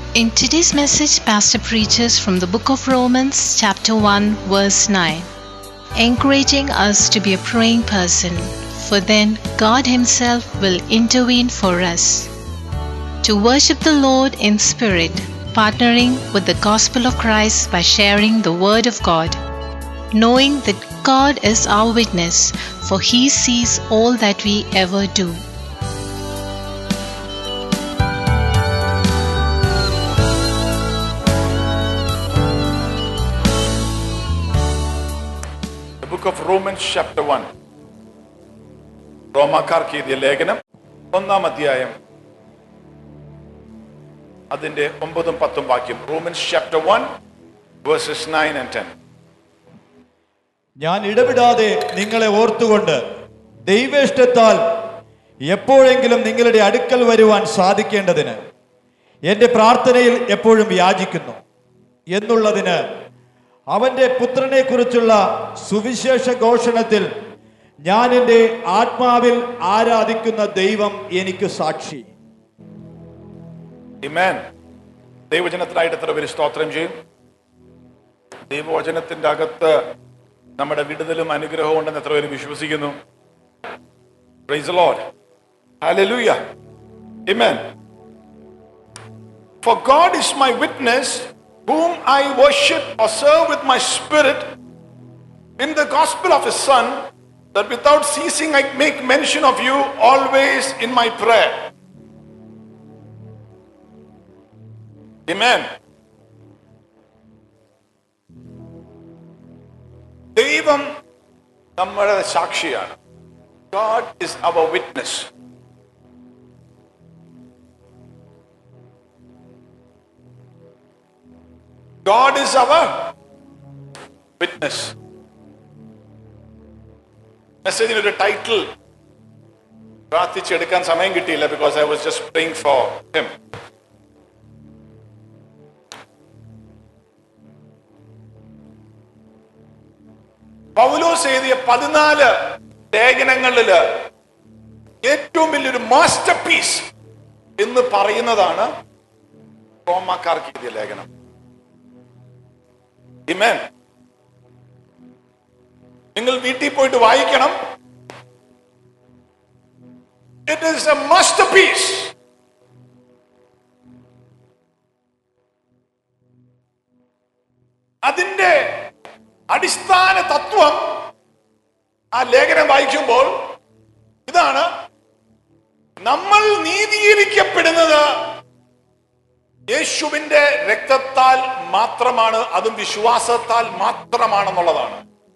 In today's message, Pastor preaches from the book of Romans, chapter 1, verse 9, encouraging us to be a praying person, for then God Himself will intervene for us. To worship the Lord in spirit, partnering with the gospel of Christ by sharing the word of God, knowing that God is our witness, for He sees all that we ever do. The book of Romans chapter 1. റോമാക്കാർക്ക് എഴുതിയ ലേഖനം ഒന്നാം അധ്യായം അതിന്റെ ഒമ്പതും പത്തും വാക്യം Romans chapter one verses nine and ten ഞാൻ ഇടപെടാതെ നിങ്ങളെ ഓർത്തുകൊണ്ട് ദൈവേഷ്ടത്താൽ എപ്പോഴെങ്കിലും നിങ്ങളുടെ അടുക്കൽ വരുവാൻ സാധിക്കേണ്ടതിന് എൻ്റെ പ്രാർത്ഥനയിൽ എപ്പോഴും യാചിക്കുന്നു എന്നുള്ളതിന് അവൻ്റെ പുത്രനെക്കുറിച്ചുള്ള സുവിശേഷ ഘോഷണത്തിൽ ഞാൻ എൻ്റെ ആത്മാവിൽ ആരാധിക്കുന്ന ദൈവം എനിക്ക് സാക്ഷി ഇമേൻ ദൈവജനത്തിനായിട്ട് എത്ര പേര് സ്തോത്രം ചെയ്യും ദൈവവചനത്തിന്റെ അകത്ത് നമ്മുടെ വിടുതലും അനുഗ്രഹവും ഉണ്ടെന്ന് എത്ര പേര് വിശ്വസിക്കുന്നു Praise the Lord. Hallelujah. Amen. For God is my witness, whom I worship or serve with my spirit in the gospel of His Son, that without ceasing I make mention of you always in my prayer. Amen. ദൈവം നമ്മുടെ സാക്ഷിയാണ് God is our witness. God is our witness. മെസ്സേജിന് ഒരു title പ്രാർത്ഥിച്ചെടുക്കാൻ സമയം കിട്ടിയില്ല because I was just praying for him പൗലോസ് എഴുതിയ പതിനാല് ലേഖനങ്ങളില് ഏറ്റവും വലിയൊരു മാസ്റ്റർ പീസ് എന്ന് പറയുന്നതാണ് റോമാക്കാർക്ക് എഴുതിയ ലേഖനം Amen. നിങ്ങൾ വീട്ടിൽ പോയിട്ട് വായിക്കണം it is a masterpiece അതിന്റെ അടിസ്ഥാന തത്വം ആ ലേഖനം വായിക്കുമ്പോൾ ഇതാണ് നമ്മൾ നീതീകരിക്കപ്പെടുന്നത് യേശുവിന്റെ രക്തത്താൽ മാത്രമാണ് അതും വിശ്വാസത്താൽ മാത്രമാണെന്നുള്ളതാണ്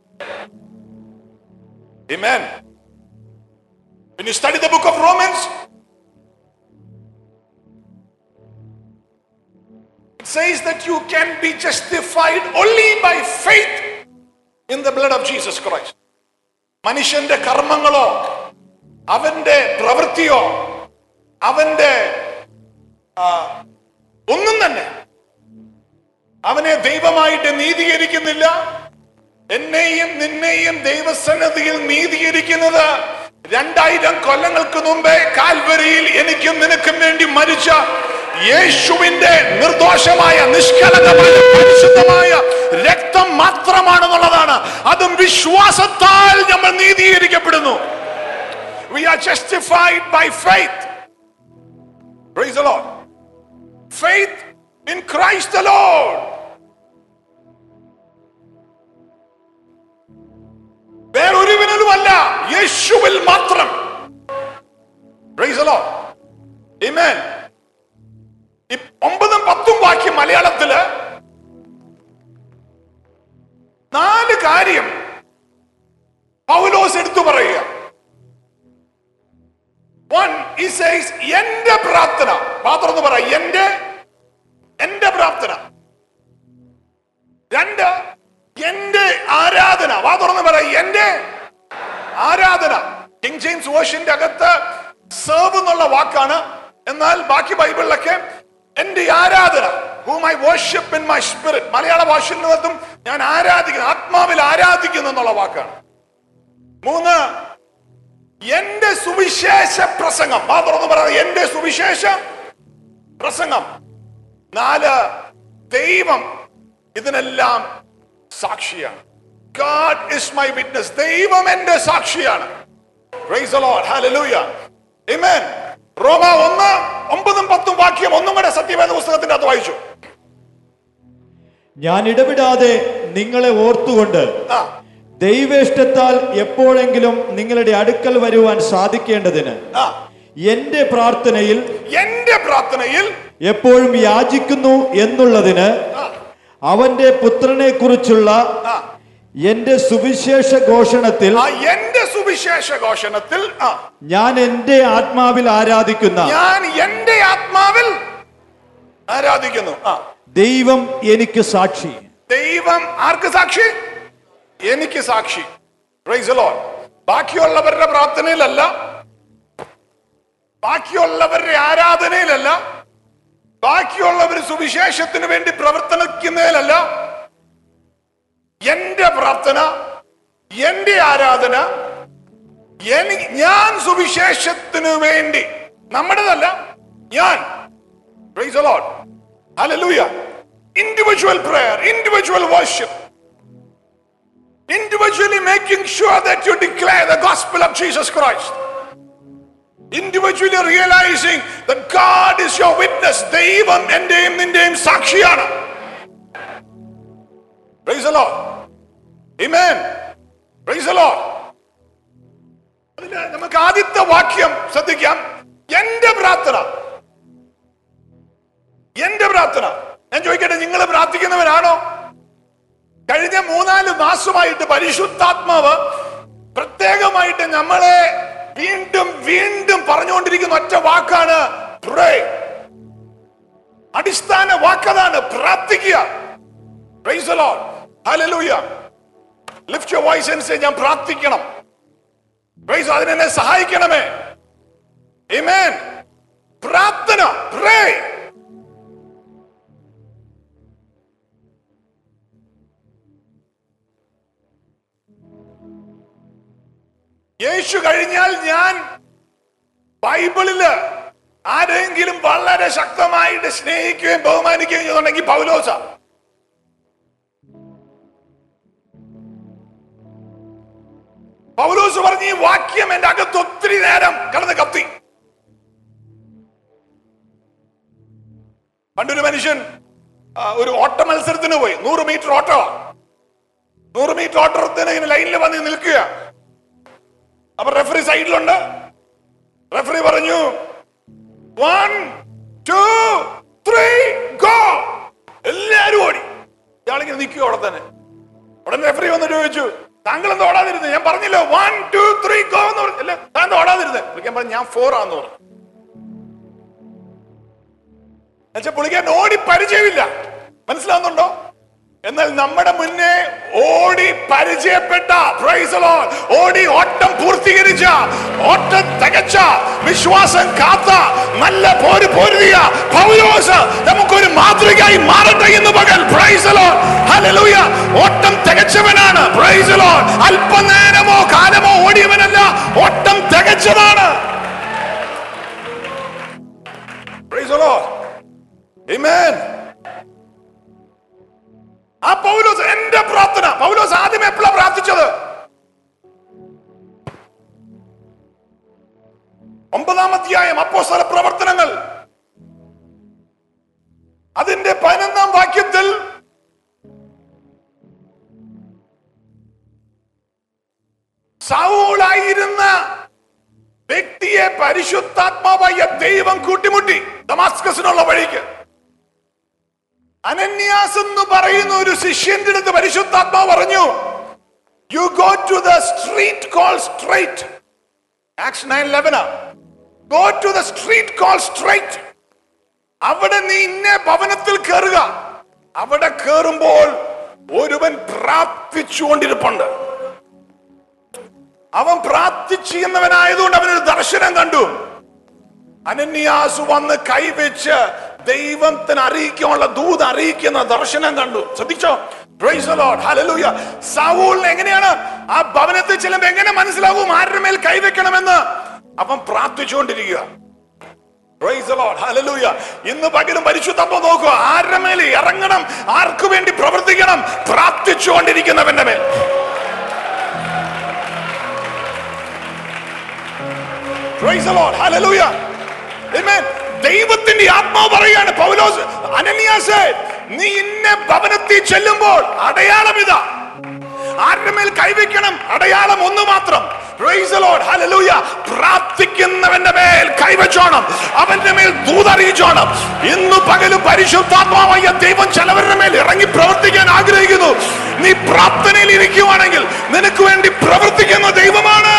Amen. When you study the book of Romans, it says that you can be justified only by faith in the blood of Jesus Christ. മനുഷ്യന്റെ കർമ്മങ്ങളോ അവന്റെ പ്രവൃത്തിയോ അവന്റെ ആ, ഒന്നും തന്നെ അവനെ ദൈവമായിട്ട് നീതീകരിക്കുന്നില്ല എന്നെയും നിന്നെയും ദൈവസന്നദ്ധിയിൽ നീതീകരിക്കുന്നത് രണ്ടായിരം കൊല്ലങ്ങൾക്ക് മുമ്പേ കാൽവരിയിൽ എനിക്കും നിനക്കും വേണ്ടി മരിച്ച യേശുവിന്റെ നിർദോഷമായ നിഷ്കലകമായ പരിശുദ്ധമായ രക്തം മാത്രമാണെന്നുള്ളതാണ് അതും വിശ്വാസത്താൽ നമ്മൾ നീതീകരിക്കപ്പെടുന്നു We are justified by faith. Praise the Lord. Faith in Christ the Lord. വേറൊരുവിനുമല്ല യേശുവിൽ മാത്രം Praise the Lord. Amen. ഈ ഒമ്പതും പത്തും വാക്യം മലയാളത്തില് നാല് കാര്യം പൗലോസ് എടുത്തു പറയുക വൺ ഈ സേസ് എന്റെ പ്രാർത്ഥന മാത്രം എന്ന് പറ എന്റെ എന്റെ പ്രാർത്ഥന രണ്ട് എന്റെ ആരാധന വാ തുറന്ന് പറ എന്റെ ആരാധന കിങ് ജെയിംസ് വേർഷന്റെ അകത്ത് സേവ് എന്നുള്ള വാക്കാണ് എന്നാൽ ബാക്കി ബൈബിളിലൊക്കെ എന്റെ ആരാധന whom I worship in my spirit Malayalam ഭാഷയിലും ഞാൻ ആരാധിക്കുന്നു ആത്മാവിൽ ആരാധിക്കുന്നു എന്നുള്ള വാക്കാണ് മൂന്ന് എന്റെ സുവിശേഷ പ്രസംഗം വാ തുറന്ന് പറ എന്റെ സുവിശേഷ പ്രസംഗം നാല് ദൈവം ഇതിനെല്ലാം സാക്ഷിയാണ് God is my witness. ദൈവം എന്റെ സാക്ഷിയാണ് Praise the Lord. Hallelujah. Amen. റോമ ഒന്ന് ഒമ്പതും പത്തും വാക്യം ഒന്നും കൂടെ സത്യവേദ പുസ്തകത്തിന്റെ അത് വായിച്ചു ഞാൻ ഇടപെടാതെ നിങ്ങളെ ഓർത്തുകൊണ്ട് ആ ദൈവേഷ്ടത്താൽ എപ്പോഴെങ്കിലും നിങ്ങളുടെ അടുക്കൽ വരുവാൻ സാധിക്കേണ്ടതിന് ആ എന്റെ പ്രാർത്ഥനയിൽ എന്റെ പ്രാർത്ഥനയിൽ എപ്പോഴും യാചിക്കുന്നു എന്നുള്ളതിന് ആ, അവന്റെ പുത്രനെ കുറിച്ചുള്ള ആ, എന്റെ സുവിശേഷ ഘോഷണത്തിൽ ആ എന്റെ സുവിശേഷ ഘോഷണത്തിൽ ആ ഞാൻ എന്റെ ആത്മാവിൽ ആരാധിക്കുന്ന ഞാൻ എന്റെ ആത്മാവിൽ ആരാധിക്കുന്നു ആ ദൈവം എനിക്ക് സാക്ഷി ദൈവം ആർക്ക് സാക്ഷി എനിക്ക് സാക്ഷി Praise the Lord. ബാക്കിയുള്ളവരുടെ പ്രാർത്ഥനയിലല്ല ബാക്കിയുള്ളവരുടെ ആരാധനയിലല്ല ബാക്കിയുള്ളവർ സുവിശേഷത്തിന് വേണ്ടി പ്രവർത്തനിക്കുന്നതിലല്ല എന്റെ പ്രാർത്ഥന എന്റെ ആരാധന എനി- ഞാൻ സുവിശേഷത്തിനു വേണ്ടി നമ്മുടേതല്ല ഞാൻ Praise the Lord. Hallelujah. Individual prayer, individual worship. Individually making sure that you declare the gospel of Jesus Christ. Individually realizing that God is your witness. ദൈവം എന്റെയും നിന്റെയും സാക്ഷിയാണ് Praise the Lord. Amen. Praise the Lord. അതിന് നമുക്ക് ആദ്യത്തെ വാക്യം ശ്രദ്ധിക്കാം എന്റെ പ്രാർത്ഥന എന്റെ പ്രാർത്ഥന ഞാൻ ചോദിക്കട്ടെ നിങ്ങൾ പ്രാർത്ഥിക്കുന്നവരാണോ കഴിഞ്ഞ മൂന്നാല് മാസമായിട്ട് പരിശുദ്ധാത്മാവ് പ്രത്യേകമായിട്ട് നമ്മളെ വീണ്ടും വീണ്ടും പറഞ്ഞുകൊണ്ടിരിക്കുന്ന ഒറ്റ വാക്കാണ് pray. അടിസ്ഥാന വാക്കതാണ് പ്രാർത്ഥിക്കുക Praise the Lord. Hallelujah. Lift your voice and say ഞാൻ പ്രാർത്ഥിക്കണം Praise അതിനെന്നെ സഹായിക്കണമേ Amen. പ്രാർത്ഥന pray. യേശു കഴിഞ്ഞാൽ ഞാൻ ബൈബിളില് ആരെങ്കിലും വളരെ ശക്തമായിട്ട് സ്നേഹിക്കുകയും ബഹുമാനിക്കുകയും ചെയ്യുന്നുണ്ടെങ്കിൽ പൗലോസ പൗലോസ് പറഞ്ഞ ഈ വാക്യം എന്റെ അകത്ത് ഒത്തിരി നേരം കടന്ന് കത്തി പണ്ടൊരു മനുഷ്യൻ ആ, ഒരു ഓട്ട മത്സരത്തിന് പോയി നൂറ് മീറ്റർ ഓട്ടോ നൂറ് മീറ്റർ ഓട്ടത്തിന് ഇങ്ങനെ ലൈനിൽ വന്ന് നിൽക്കുക അപ്പൊ റെഫറി സൈഡിലുണ്ട് റെഫറി പറഞ്ഞു വൺ ടു ത്രീ ഗോ എല്ലാരും ഓടി ഇയാളിങ്ങനെ നിൽക്കുക അവിടെ തന്നെ ഉടനെ റെഫറി വന്നിട്ട് ചോദിച്ചു താങ്കൾ എന്താ ഓടാതിരുന്നത് ഞാൻ പറഞ്ഞില്ലോ വൺ ടു ത്രീ ഗോ എന്ന് പറഞ്ഞു അല്ല താൻ എന്താ ഓടാതിരുന്നത് പുള്ളിക്കാൻ പറഞ്ഞു ഞാൻ ഫോർ ആന്ന് പറഞ്ഞു എന്നുവെച്ചാൽ പുള്ളിക്കാൻ ഓടി പരിചയമില്ല മനസ്സിലാവുന്നുണ്ടോ എന്നാൽ നമ്മുടെ മുന്നേ ഓടി പരിചയപ്പെട്ട praise the Lord, ഓടി ഓട്ടം പൂർത്തീകരിച്ച ഓട്ടം തികച്ച വിശ്വാസം കാത്ത നല്ല പോര് പോരുതിയ പൗലോസ് നമുക്കൊരു മാതൃകയായി മാറട്ടെ എന്ന് പകൽ praise the Lord. Hallelujah. ഓട്ടം തികച്ചവനാണ് praise the Lord. അല്പനേരമോ കാലമോ ഓടിയവനല്ല ഓട്ടം തികച്ചതാണ് Praise the Lord. Amen. ആ പൗലോസ് എന്റെ പ്രാർത്ഥന പൗലോസ് ആദ്യം എപ്പോഴാ പ്രാർത്ഥിച്ചത് ഒമ്പതാം അധ്യായം അപ്പോസ്തല പ്രവർത്തനങ്ങൾ അതിന്റെ പതിനൊന്നാം വാക്യത്തിൽ സൗളായിരുന്ന വ്യക്തിയെ പരിശുദ്ധാത്മാവായ ദൈവം കൂട്ടിമുട്ടി ദമാസ്കസിനുള്ള വഴിക്ക് അനന്യാസ് എന്ന് പറയുന്ന ഒരു ശിഷ്യന്റെ അടുത്ത് പരിശുദ്ധാത്മാവ് പറഞ്ഞു you go to the street call straight Acts nine eleven go to the street call straight അവിടെ നീ ഇന്ന ഭവനത്തിൽ കയറുക അവിടെ കയറുമ്പോൾ ഒരുവൻ പ്രാർത്ഥിച്ചുകൊണ്ടിരിപ്പുണ്ട് അവൻ പ്രാർത്ഥിച്ചിരുന്നവനായതുകൊണ്ട് അവനൊരു ദർശനം കണ്ടു അനന്യാസ് വന്ന് കൈവച്ച് ദൈവത്തിന് അറിയിക്കാനുള്ള ദൂത് അറിയിക്കുന്ന ദർശനം കണ്ടു ശ്രദ്ധിച്ചോ Praise the Lord. Hallelujah. സൗളിന് എങ്ങനെയാണ് ആ ഭവനത്തിൽ ചെല്ലുമ്പോ എങ്ങനെ മനസ്സിലാവും ആരുടെ മേൽ കൈവെക്കണമെന്ന് അവൻ പ്രാർത്ഥിച്ചുകൊണ്ടിരിക്കുക Praise the Lord. Hallelujah. ഇന്ന് പകലും പരിശുദ്ധപ്പം നോക്കുക ആരുടെ മേൽ ഇറങ്ങണം ആർക്കു വേണ്ടി പ്രവർത്തിക്കണം പ്രാർത്ഥിച്ചുകൊണ്ടിരിക്കുന്നവന്റെ മേൽ Praise the Lord. Hallelujah. Amen. ദൈവത്തിന്റെ ആത്മാവ് പറയാണ് പൗലോസ് അനനിയാസേ നീ ഇന്ന ഭവനത്തിൽ ചെല്ലുമ്പോൾ അടയാളം ഇതാ ആരുടെ മേൽ കൈവയ്ക്കണം അടയാളം ഒന്ന് മാത്രം Praise the Lord. Hallelujah. പ്രാർത്ഥിക്കുന്നവന്റെ മേൽ കൈവച്ചോണം അവന്റെ മേൽ ദൂതറിയിച്ചോണം ഇന്ന് പകലും പരിശുദ്ധാത്മാവായ ദൈവം ചിലവരുടെ മേൽ ഇറങ്ങി പ്രവർത്തിക്കാൻ ആഗ്രഹിക്കുന്നു നീ പ്രാർത്ഥനയിൽ ഇരിക്കുവാണെങ്കിൽ നിനക്ക് വേണ്ടി പ്രവർത്തിക്കുന്ന ദൈവമാണ്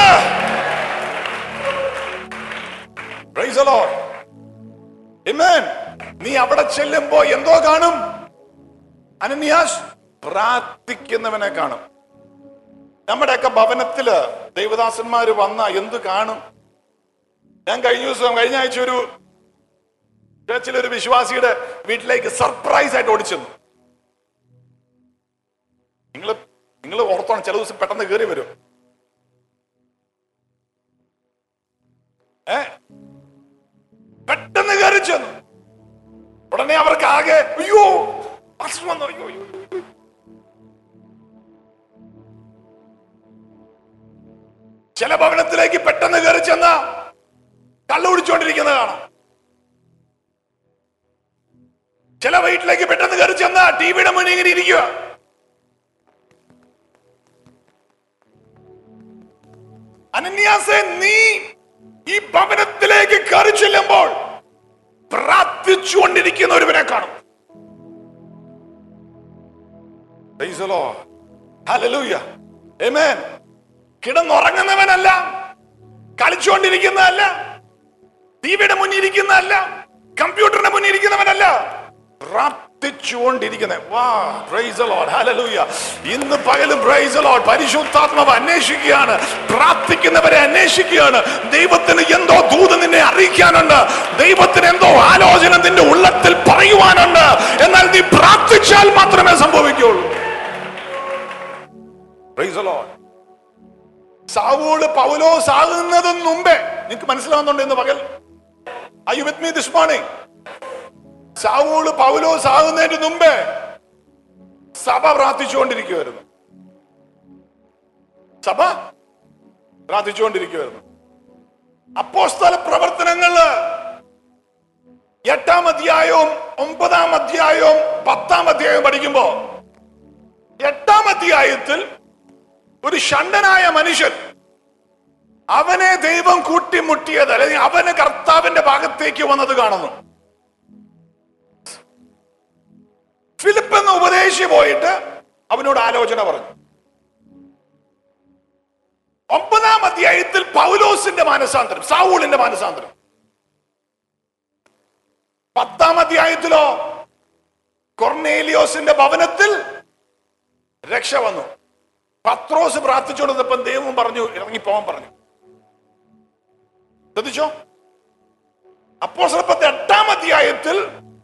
Praise the Lord. Amen. നീ അവിടെ ചെല്ലുമ്പോ എന്തോ കാണും അനന്യാസ് പ്രാർത്ഥിക്കുന്നവനെ കാണും നമ്മുടെയൊക്കെ ഭവനത്തില് ദൈവദാസന്മാര് വന്ന എന്ത് കാണും ഞാൻ കഴിഞ്ഞ ദിവസം കഴിഞ്ഞ ആഴ്ച ഒരു ചർച്ചിലെ ഒരു വിശ്വാസിയുടെ വീട്ടിലേക്ക് സർപ്രൈസ് ആയിട്ട് ഓടിച്ചെന്നു നിങ്ങൾ നിങ്ങൾ ഓർത്തോണം ചില ദിവസം പെട്ടെന്ന് കയറി വരും ഏ പെട്ടെന്ന് കയറി ചെന്നു ഉടനെ അവർക്ക് ആകെ അയ്യോ പാസ്റ്റർ വന്നു അയ്യോ അയ്യോ ചില ഭവനത്തിലേക്ക് പെട്ടെന്ന് കയറി ചെന്ന കള്ളു കുടിച്ചുകൊണ്ടിരിക്കുന്നത് കാണാം ചില വീട്ടിലേക്ക് പെട്ടെന്ന് കയറി ചെന്ന ടി വിയുടെ മുന്നിൽ ഇങ്ങനെ ഇരിക്കുക അനന്യാസെ നീ ഈ ഭവനത്തിലേക്ക് കയറി ചെല്ലുമ്പോൾ പ്രാർത്ഥിച്ചുകൊണ്ടിരിക്കുന്ന ഒരുവനെ കാണും Praise the Lord. Hallelujah. Amen. കിടന്നുറങ്ങുന്നവനല്ല കളിച്ചുകൊണ്ടിരിക്കുന്നതല്ല ടിവിയുടെ മുന്നിൽ ഇരിക്കുന്നതല്ല കമ്പ്യൂട്ടറിന്റെ മുന്നിൽ ഇരിക്കുന്നവനല്ല പ്രാർത്ഥിച്ചുകൊണ്ടിരിക്കുന്ന വാ പ്രൈസ് the Lord. Hallelujah. ഇന്ന് പകലും പ്രൈസ് the Lord. പരിശുദ്ധാത്മാവ് അന്വേഷിക്കുകയാണ് പ്രാർത്ഥിക്കുന്നവരെ അന്വേഷിക്കുകയാണ് ദൈവത്തിന് എന്തോ ദൂത് നിന്നെ അറിയിക്കാനുണ്ട് ദൈവത്തിന് എന്തോ ആലോചന നിന്റെ ഉള്ളത്തിൽ പറയുവാനുണ്ട് എന്നാൽ നീ പ്രാർത്ഥിച്ചാൽ മാത്രമേ സംഭവിക്കുള്ളൂ പ്രൈസ് the Lord. സാവൂള് പൗലോസ് ആകുന്നതിന് മുമ്പേ നിങ്ങൾക്ക് മനസ്സിലാവുന്നുണ്ട് ഇന്ന് പകൽ I with me this morning സാവൂള് പൗലോസ് ആകുന്നതിന് മുമ്പേ സഭ പ്രാർത്ഥിച്ചുകൊണ്ടിരിക്കുമായിരുന്നു സഭ പ്രാർത്ഥിച്ചുകൊണ്ടിരിക്കുമായിരുന്നു അപ്പോസ്തല പ്രവർത്തനങ്ങള് എട്ടാം അധ്യായവും ഒമ്പതാം അധ്യായവും പത്താം അധ്യായവും പഠിക്കുമ്പോ എട്ടാം അധ്യായത്തിൽ ഒരു ഷണ്ടനായ മനുഷ്യൻ അവനെ ദൈവം കൂട്ടിമുട്ടിയത് അല്ലെങ്കിൽ അവന് കർത്താവിന്റെ ഭാഗത്തേക്ക് വന്നത് കാണുന്നു ഫിലിപ്പ് എന്ന ഉപദേശി പോയിട്ട് അവനോട് ആലോചന പറഞ്ഞു ഒമ്പതാം അധ്യായത്തിൽ പൗലോസിന്റെ മാനസാന്തരം സാവൂളിന്റെ മാനസാന്തരം പത്താം അധ്യായത്തിലോ കൊർണേലിയോസിന്റെ ഭവനത്തിൽ രക്ഷ വന്നു പത്രോസ് പ്രാർത്ഥിച്ചുകൊണ്ടിരുന്നപ്പം ദൈവം പറഞ്ഞു ഇറങ്ങിപ്പോവാൻ പറഞ്ഞു ശ്രദ്ധിച്ചോ അപ്പോൾ സ്വലപ്പത്തെ എട്ടാം അധ്യായത്തിൽ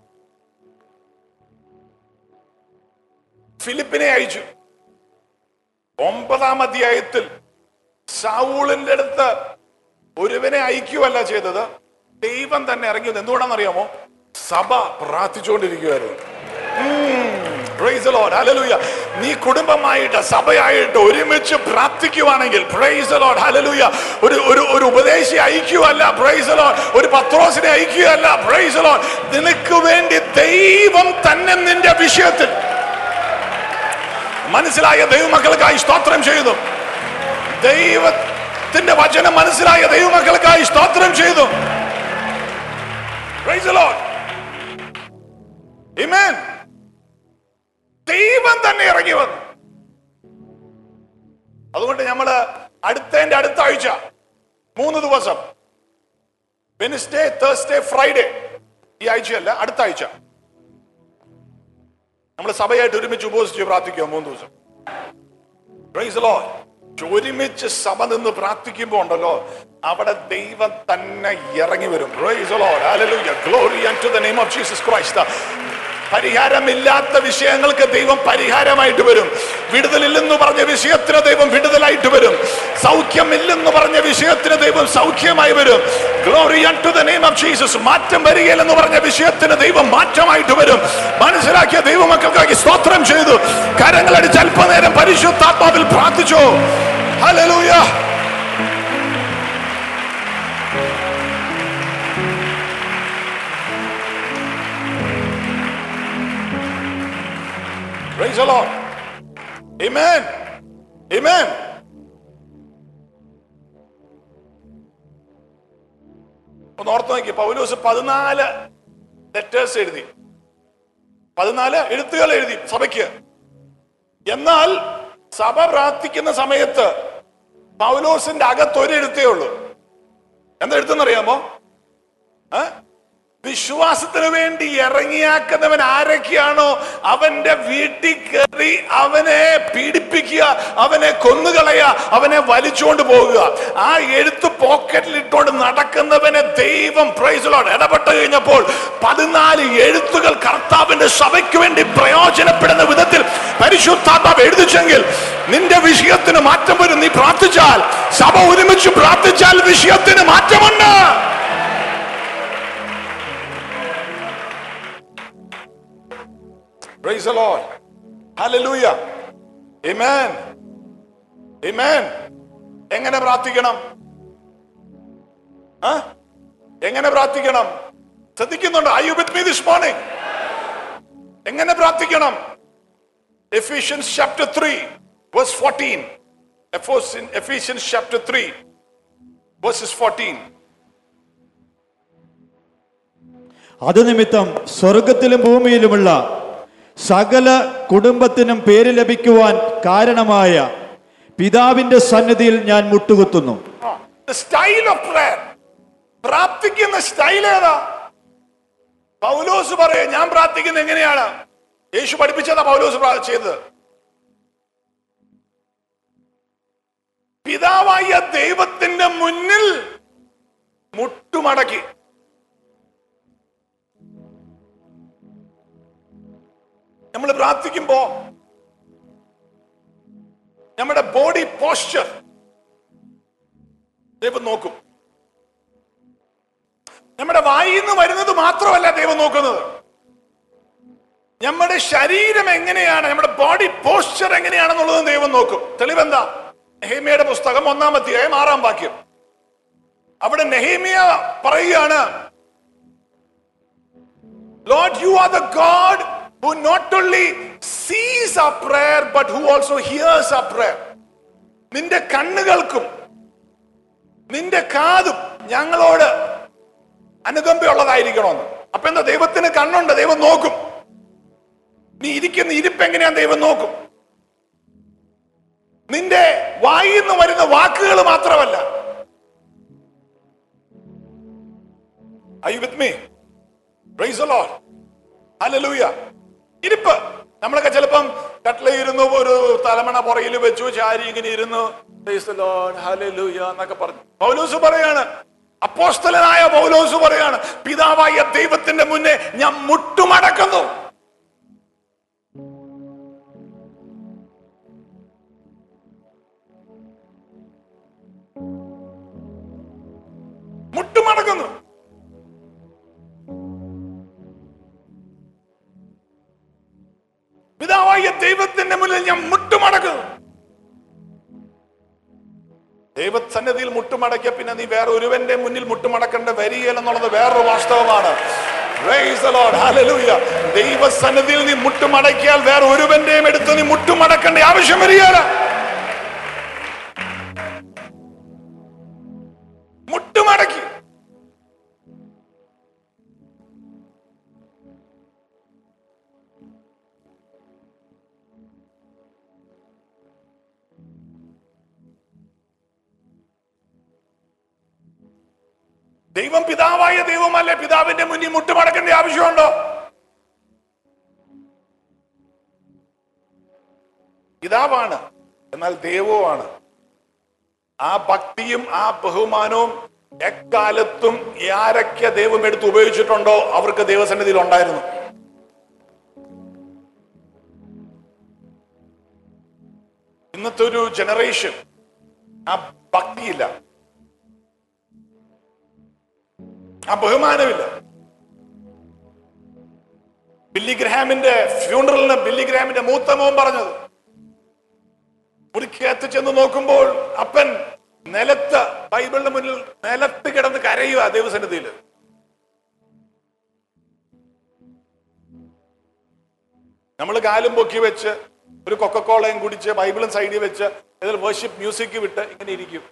ഫിലിപ്പിനെ അയച്ചു ഒമ്പതാം അധ്യായത്തിൽ സാവൂളിന്റെ അടുത്ത് ഒരുവനെ അയക്കുകയല്ല ചെയ്തത് ദൈവം തന്നെ ഇറങ്ങി വന്നു. എന്തുകൊണ്ടാണെന്നറിയാമോ സഭ പ്രാർത്ഥിച്ചുകൊണ്ടിരിക്കുകയായിരുന്നു Praise the Lord. Hallelujah. നീ കുടുംബമായിട്ട് സഭയായിട്ട് ഒരുമിച്ച് പ്രാർത്ഥിക്കുവാണെങ്കിൽ പ്രൈസ് the Lord. Hallelujah. ഒരു ഒരു ഒരു ഉപദേശി അയക്കുകയല്ല പ്രൈസ് the Lord. ഒരു പത്രോസിനെ അയക്കുകയല്ല പ്രൈസ് the Lord. നിനക്ക് വേണ്ടി ദൈവം തന്നെ നിന്റെ വിഷയത്തിൽ മനസ്സിലായ ദൈവമക്കൾക്കായി സ്തോത്രം ചെയ്യുന്നു ദൈവത്തിന്റെ വചനം മനസ്സിലായ ദൈവമക്കൾക്കായി സ്തോത്രം ചെയ്തു Praise the Lord. Amen. ദൈവം തന്നെ ഇറങ്ങി വന്നു അതുകൊണ്ട് നമ്മള് അടുത്തതിന്റെ അടുത്ത ആഴ്ച മൂന്ന് ദിവസം വെനസ്ഡേ തേഴ്സ്ഡേ ഫ്രൈഡേ ഈ ആഴ്ചയല്ല അടുത്ത ആഴ്ച നമ്മൾ സഭയായിട്ട് ഒരുമിച്ച് ഉപവസിച്ച് പ്രാർത്ഥിക്കുക മൂന്ന് ദിവസം Praise the Lord. ഒരുമിച്ച് സഭ നിന്ന് പ്രാർത്ഥിക്കുമ്പോ ഉണ്ടല്ലോ അവിടെ ദൈവം തന്നെ ഇറങ്ങി വരും Praise the Lord. Hallelujah. Glory unto the name of Jesus Christ. പരിഹാരമില്ലാത്ത വിഷയങ്ങൾക്ക് ദൈവം പരിഹാരമായിട്ട് വരും വിടുതലില്ലെന്ന് പറഞ്ഞ വിഷയത്തിന് ദൈവം വിടുതലായിട്ട് വരും സൗഖ്യം സൗഖ്യമില്ലെന്ന് പറഞ്ഞ വിഷയത്തിന് ദൈവം സൗഖ്യമായി വരും glory to the name of Jesus മാറ്റം വരികയില്ലെന്ന് പറഞ്ഞ വിഷയത്തിന് ദൈവം മാറ്റമായിട്ട് വരും മനസ്സിലാക്കിയ ദൈവമക്കൾക്കായി സ്തോത്രം ചെയ്തു കരങ്ങളടിച്ച് അല്പനേരം പരിശുദ്ധാത്മാവിൽ പ്രാർത്ഥിച്ചു hallelujah Praise the Lord. Amen. Amen. ഒന്ന് ഓർത്ത് നോക്കി പൗലോസ് പതിനാല് ലെറ്റേഴ്സ് എഴുതി പതിനാല് എഴുത്തുകൾ എഴുതി സഭയ്ക്ക് എന്നാൽ സഭ പ്രാർത്ഥിക്കുന്ന സമയത്ത് പൗലോസിന്റെ അകത്ത് ഒരു എഴുത്തേ ഉള്ളൂ എന്താ എഴുത്തെന്നറിയാമോ ഏ? വിശ്വാസത്തിന് വേണ്ടി ഇറങ്ങിയാക്കുന്നവൻ ആരൊക്കെയാണോ അവന്റെ വീട്ടിൽ കയറി അവനെ പീഡിപ്പിക്കുക അവനെ കൊന്നുകളയുക അവനെ വലിച്ചുകൊണ്ട് പോകുക ആ എഴുത്ത് പോക്കറ്റിൽ ഇട്ടുകൊണ്ട് നടക്കുന്നവനെ ദൈവം പ്രൈസലോട് ഇടപെട്ട് കഴിഞ്ഞപ്പോൾ പതിനാല് എഴുത്തുകൾ കർത്താവിന്റെ സഭയ്ക്ക് വേണ്ടി പ്രയോജനപ്പെടുന്ന വിധത്തിൽ പരിശുദ്ധാത്മാവ് എഴുതിച്ചെങ്കിൽ നിന്റെ വിഷയത്തിന് മാറ്റം വരും നീ പ്രാർത്ഥിച്ചാൽ സഭ ഒരുമിച്ച് പ്രാർത്ഥിച്ചാൽ വിഷയത്തിന് മാറ്റമുണ്ട് Praise the Lord. Hallelujah. Amen. Amen. എങ്ങനെ പ്രാർത്ഥിക്കണം ആ? എങ്ങനെ പ്രാർത്ഥിക്കണം ശ്രദ്ധിക്കുന്നുണ്ട് I you with me this morning എങ്ങനെ പ്രാർത്ഥിക്കണം Ephesians chapter three verse fourteen Ephesians chapter three verses fourteen അത് നിമിത്തം സ്വർഗത്തിലും ഭൂമിയിലുമുള്ള സകല കുടുംബത്തിനും പേര് ലഭിക്കുവാൻ കാരണമായ പിതാവിന്റെ സന്നിധിയിൽ ഞാൻ മുട്ടുകുത്തുന്നു സ്റ്റൈൽ ഓഫ് പ്രയർ പ്രാർത്ഥിക്കുന്ന സ്റ്റൈൽ ഏതാ പൗലോസ് പറയും ഞാൻ പ്രാർത്ഥിക്കുന്നത് എങ്ങനെയാണ് യേശു പഠിപ്പിച്ചതാ പൗലോസ് പ്രാ- ചെയ്തത് പിതാവായ ദൈവത്തിന്റെ മുന്നിൽ മുട്ടുമടക്കി നമ്മൾ പ്രാർത്ഥിക്കുമ്പോ നമ്മുടെ ബോഡി പോസ്ചർ ദൈവം നോക്കും നമ്മുടെ വായിൽ നിന്ന് വരുന്നത് മാത്രമല്ല ദൈവം നോക്കുന്നത് നമ്മുടെ ശരീരം എങ്ങനെയാണ് നമ്മുടെ ബോഡി പോസ്ചർ എങ്ങനെയാണെന്നുള്ളത് ദൈവം നോക്കും തെളിവെന്താ നെഹേമിയയുടെ പുസ്തകം ഒന്നാം അധ്യായം ആറാം വാക്യം അവിടെ നെഹേമിയ പറയുകയാണ് Lord, you are the God who not only sees our prayer, but who also hears our prayer. നിന്റെ കണ്ണുകൾക്കും നിന്റെ കാതും ഞങ്ങളോട് അനുകമ്പയുള്ളതായിരിക്കണമെന്ന് അപ്പൊ എന്താ ദൈവത്തിന് കണ്ണുണ്ട് ദൈവം നോക്കും നീ ഇരിക്കുന്ന ഇരിപ്പ് എങ്ങനെയാ ദൈവം നോക്കും നിന്റെ വായിൽ നിന്ന് വരുന്ന വാക്കുകൾ മാത്രമല്ല I with me praise the Lord. Hallelujah. ഇരിപ്പ് നമ്മളൊക്കെ ചിലപ്പം കട്ടിലിരുന്നു ഒരു തലമണ പുറകിൽ വെച്ചു ചാരി ഇങ്ങനെ ഇരുന്നു Praise the Lord. Hallelujah എന്നൊക്കെ പറഞ്ഞു പൗലോസ് പറയാണ് അപ്പോസ്തലനായ പൗലോസ് പറയാണ് പിതാവായ ദൈവത്തിന്റെ മുന്നേ ഞാൻ മുട്ടുമടക്കുന്നു മുട്ടുമടക്കുന്നു പിതാവായ ദൈവത്തിന്റെ മുന്നിൽ ഞാൻ മുട്ടുമടക്കുന്നു ദൈവസന്നിധിയിൽ മുട്ടുമടക്കിയ പിന്നെ നീ വേറെ ഒരുവന്റെ മുന്നിൽ മുട്ടുമടക്കേണ്ട വരികയില്ലെന്നുള്ളത് വേറൊരു വാസ്തവമാണ് Praise the Lord. Hallelujah. ദൈവസന്നിധിയിൽ നീ മുട്ടുമടക്കിയാൽ വേറെ ഒരുവന്റെയും എടുത്ത് നീ മുട്ടുമടക്കേണ്ട ആവശ്യം വരികയില്ല മുട്ടുമടക്കി ദൈവം പിതാവായ ദൈവമല്ലേ പിതാവിന്റെ മുന്നിൽ മുട്ടുമടക്കേണ്ട ആവശ്യമുണ്ടോ പിതാവാണ് എന്നാൽ ദൈവവുമാണ് ആ ഭക്തിയും ആ ബഹുമാനവും എക്കാലത്തും ആരൊക്കെ ദൈവം എടുത്ത് ഉപയോഗിച്ചിട്ടുണ്ടോ അവർക്ക് ദൈവസന്നിധിയിൽ ഉണ്ടായിരുന്നു ഇന്നത്തെ ഒരു ജനറേഷൻ ആ ഭക്തിയില്ല ആ ബഹുമാനമില്ല ബില്ലി ഗ്രഹാമിന്റെ ഫ്യൂണറലിന് ബില്ലി ഗ്രഹാമിന്റെ മൂത്ത മോൻ പറഞ്ഞത് മുറിക്കകത്ത് ചെന്ന് നോക്കുമ്പോൾ അപ്പൻ നിലത്ത് ബൈബിളിന്റെ മുന്നിൽ നിലത്ത് കിടന്ന് കരയുക ദൈവസന്നിധിയിൽ നമ്മൾ കാലും പൊക്കി വെച്ച് ഒരു കൊക്കക്കോളയും കുടിച്ച് ബൈബിളും സൈഡിൽ വെച്ച് ഇതിൽ വേർഷിപ്പ് മ്യൂസിക് വിട്ട് ഇങ്ങനെ ഇരിക്കും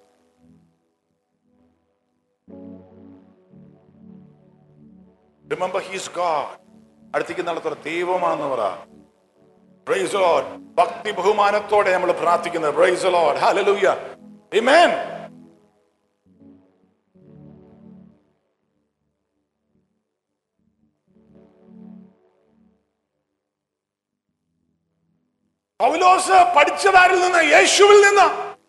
റിമെമ്പർ ഹീസ് ഗോഡ് അടുത്തേക്ക് നടത്തുന്ന ദൈവമാണെന്ന് പറ പ്രൈസ് ലോർഡ് ഭക്തി ബഹുമാനത്തോടെ നമ്മൾ പ്രാർത്ഥിക്കുന്നത് praise Lord hallelujah amen Paulose പഠിച്ചതാരിൽ നിന്ന് യേശുവിൽ നിന്ന്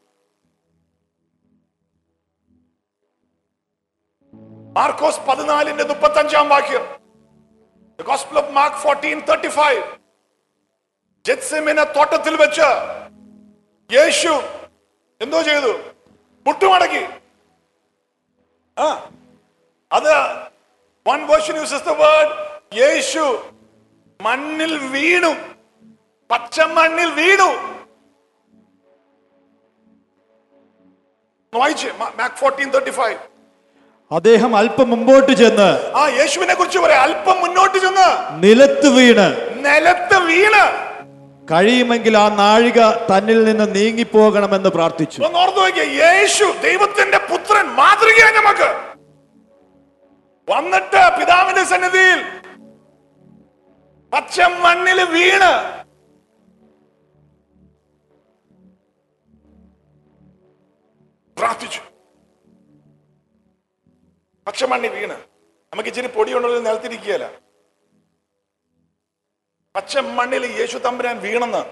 മാർക്കോസ് പതിനാലിന്റെ മുപ്പത്തി അഞ്ചാം വാക്യം The Gospel of Mark 14:35 ജെത്സെമിനെ തോട്ടത്തിൽ വെച്ച് യേശു എന്തോ ചെയ്തു മുട്ടുമടക്കി ആ അത് one version uses the word Yesu മണ്ണിൽ വീണു പച്ച മണ്ണിൽ വീണു ഒന്ന് വായിച്ചേ മാക് ഫോർട്ടീൻ തേർട്ടി ഫൈവ് അദ്ദേഹം അല്പം മുമ്പോട്ട് ചെന്ന് ആ യേശുവിനെ കുറിച്ച് പറയാം അല്പം മുന്നോട്ട് ചെന്ന് നിലത്ത് വീണ് നിലത്ത് വീണ് കഴിയുമെങ്കിൽ ആ നാഴിക തന്നിൽ നിന്ന് നീങ്ങിപ്പോകണമെന്ന് പ്രാർത്ഥിച്ചു ഒന്ന് ഓർത്ത് നോക്കിയ യേശു ദൈവത്തിന്റെ പുത്രൻ മാതൃകയാണ് നമുക്ക് വന്നിട്ട് പിതാവിന്റെ സന്നിധിയിൽ പച്ച മണ്ണിൽ വീണ് പ്രാർത്ഥിച്ചു പച്ചമണ്ണിൽ വീണ് നമുക്ക് ഇച്ചിരി പൊടി കൊണ്ടുള്ള നിലത്തിരിക്കുകയല്ല പച്ച മണ്ണിൽ യേശു തമ്പുരാൻ വീണെന്ന്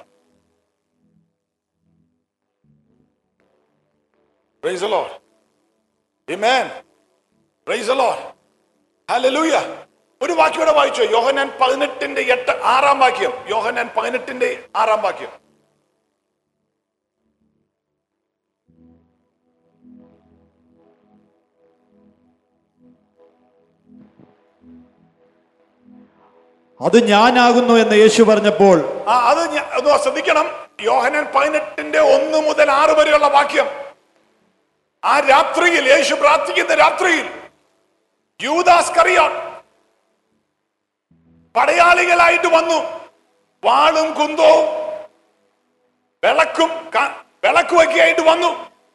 Praise the Lord. Amen. Praise the Lord. Hallelujah. ഒരു വാക്യോടെ വായിച്ചോ യോഹനാൻ പതിനെട്ടിന്റെ എട്ട് ആറാം വാക്യം യോഹനാൻ പതിനെട്ടിന്റെ ആറാം വാക്യം അത് ഞാനാകുന്നു എന്ന് യേശു പറഞ്ഞപ്പോൾ ആ അത് ഞാ- ഒന്ന് ശ്രദ്ധിക്കണം യോഹനാൻ പതിനെട്ടിന്റെ ഒന്ന് മുതൽ ആറ് വരെയുള്ള വാക്യം ആ രാത്രിയിൽ യേശു പ്രാർത്ഥിക്കുന്ന രാത്രിയിൽ യൂദാസ് കറിയാൻ പടയാളികളായിട്ട് വന്നു വാളും കുന്തവും വിളക്കും ക- വിളക്കുമൊക്കെ ആയിട്ട് വന്നു